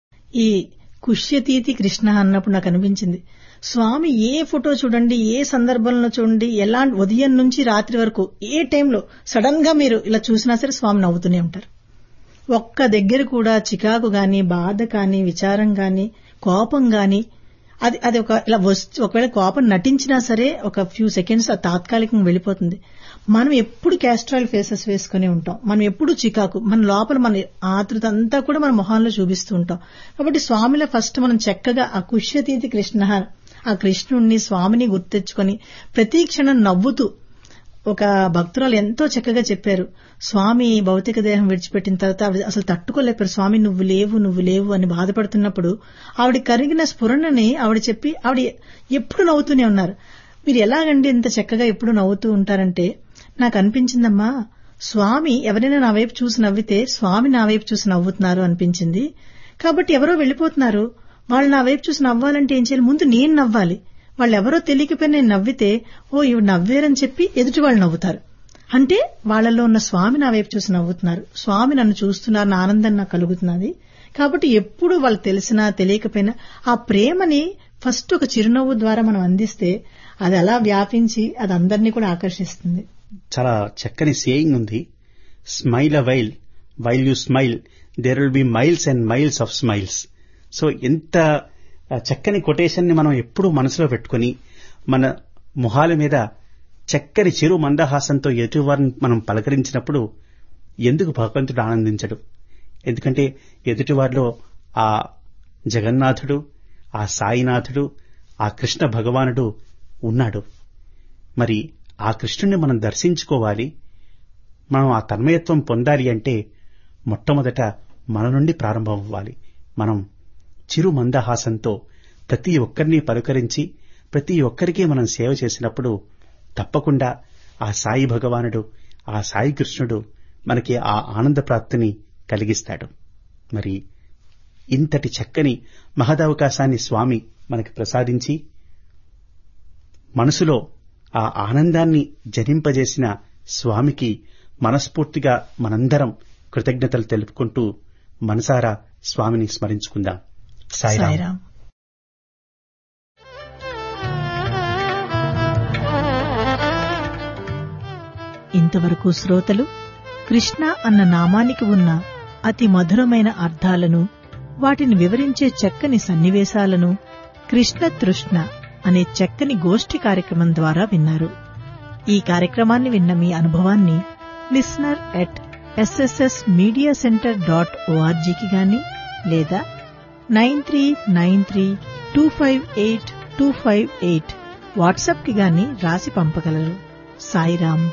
ఈ కుష్యతీతి కృష్ణ అన్నప్పుడు నాకు అనిపించింది స్వామి ఏ ఫోటో చూడండి ఏ సందర్భంలో చూడండి ఎలా ఉదయం నుంచి రాత్రి వరకు ఏ టైంలో సడన్ గా మీరు ఇలా చూసినా సరే స్వామి నవ్వుతూనే ఉంటారు ఒక్క దగ్గర కూడా చికాకు గాని బాధ కాని విచారం గాని కోపం గాని అది అది ఒక ఇలా వస్తు ఒకవేళ కోపం నటించినా సరే ఒక ఫ్యూ సెకండ్స్ తాత్కాలికంగా వెళ్ళిపోతుంది మనం ఎప్పుడు క్యాస్ట్రాయిల్ ఫేసెస్ వేసుకుని ఉంటాం మనం ఎప్పుడు చికాకు మన లోపల మన ఆతృత అంతా కూడా మన మొహాల్లో చూపిస్తూ ఉంటాం కాబట్టి స్వామిలో ఫస్ట్ మనం చక్కగా ఆ కుష్యతీతి కృష్ణ ఆ కృష్ణుణ్ణి స్వామిని గుర్తెచ్చుకొని ప్రతి క్షణం నవ్వుతూ ఒక భక్తురాలు ఎంతో చక్కగా చెప్పారు స్వామి భౌతిక దేహం విడిచిపెట్టిన తర్వాత ఆవిడ అసలు తట్టుకోలేపారు స్వామి నువ్వు లేవు నువ్వు లేవు అని బాధపడుతున్నప్పుడు ఆవిడ కరిగిన స్ఫురణని ఆవిడ చెప్పి ఆవిడ ఎప్పుడు నవ్వుతూనే ఉన్నారు మీరు ఎలాగండి ఇంత చక్కగా ఎప్పుడు నవ్వుతూ ఉంటారంటే నాకు అనిపించిందమ్మా స్వామి ఎవరైనా నా వైపు చూసి నవ్వితే స్వామి నా వైపు చూసి నవ్వుతున్నారు అనిపించింది కాబట్టి ఎవరో వెళ్ళిపోతున్నారు వాళ్ళు నా వైపు చూసి నవ్వాలంటే ఏం చేయాలి ముందు నేను నవ్వాలి వాళ్ళు ఎవరో తెలియకపోయినా నేను నవ్వితే ఓ ఇవి నవ్వేరని చెప్పి ఎదుటి వాళ్ళు నవ్వుతారు అంటే వాళ్ళలో ఉన్న స్వామి నా వైపు చూసి నవ్వుతున్నారు స్వామి నన్ను చూస్తున్నారు నా ఆనందం నాకు కలుగుతున్నది కాబట్టి ఎప్పుడు వాళ్ళు తెలిసినా తెలియకపోయినా ఆ ప్రేమని ఫస్ట్ ఒక చిరునవ్వు ద్వారా మనం అందిస్తే అది అలా వ్యాపించి అది అందరినీ కూడా ఆకర్షిస్తుంది చాలా చక్కని సేయింగ్ ఉంది smile a while while you smile there will be miles and miles of smiles so ఎంత చక్కని కొటేషన్ ని మనం ఎప్పుడూ మనసులో పెట్టుకుని మన మొహాల మీద చక్కని చిరు మందహాసంతో ఎదుటివారిని మనం పలకరించినప్పుడు ఎందుకు భగవంతుడు ఆనందించడు ఎందుకంటే ఎదుటివారిలో ఆ జగన్నాథుడు ఆ సాయినాథుడు ఆ కృష్ణ భగవానుడు ఉన్నాడు మరి ఆ కృష్ణుణ్ణి మనం దర్శించుకోవాలి మనం ఆ తన్మయత్వం పొందాలి అంటే మొట్టమొదట మన నుండి ప్రారంభం అవ్వాలి మనం చిరు మందహాసంతో ప్రతి ఒక్కరిని పలుకరించి ప్రతి ఒక్కరికి మనం సేవ చేసినప్పుడు తప్పకుండా ఆ సాయి భగవానుడు ఆ సాయి కృష్ణుడు మనకి ఆ ఆనంద ప్రాప్తిని కలిగిస్తాడు మరి ఇంతటి చక్కని మహదవకాశాన్ని స్వామి మనకి ప్రసాదించి మనసులో ఆ ఆనందాన్ని జనింపజేసిన స్వామికి మనస్ఫూర్తిగా మనందరం కృతజ్ఞతలు తెలుపుకుంటూ మనసారా స్వామిని స్మరించుకుందాం సాయిరాం సాయిరాం ఇంతవరకు శ్రోతలు కృష్ణ అన్న నామానికి ఉన్న అతి మధురమైన అర్థాలను వాటిని వివరించే చక్కని సన్నివేశాలను కృష్ణ తృష్ణ అనే చక్కని గోష్ఠి కార్యక్రమం ద్వారా విన్నారు ఈ కార్యక్రమాన్ని విన్న మీ అనుభవాన్ని listener at SSS media centre dot ఓఆర్జీకి గాని లేదా nine three nine three two five eight two five eight వాట్సాప్కి గాని రాసి పంపగలరు సాయిరాం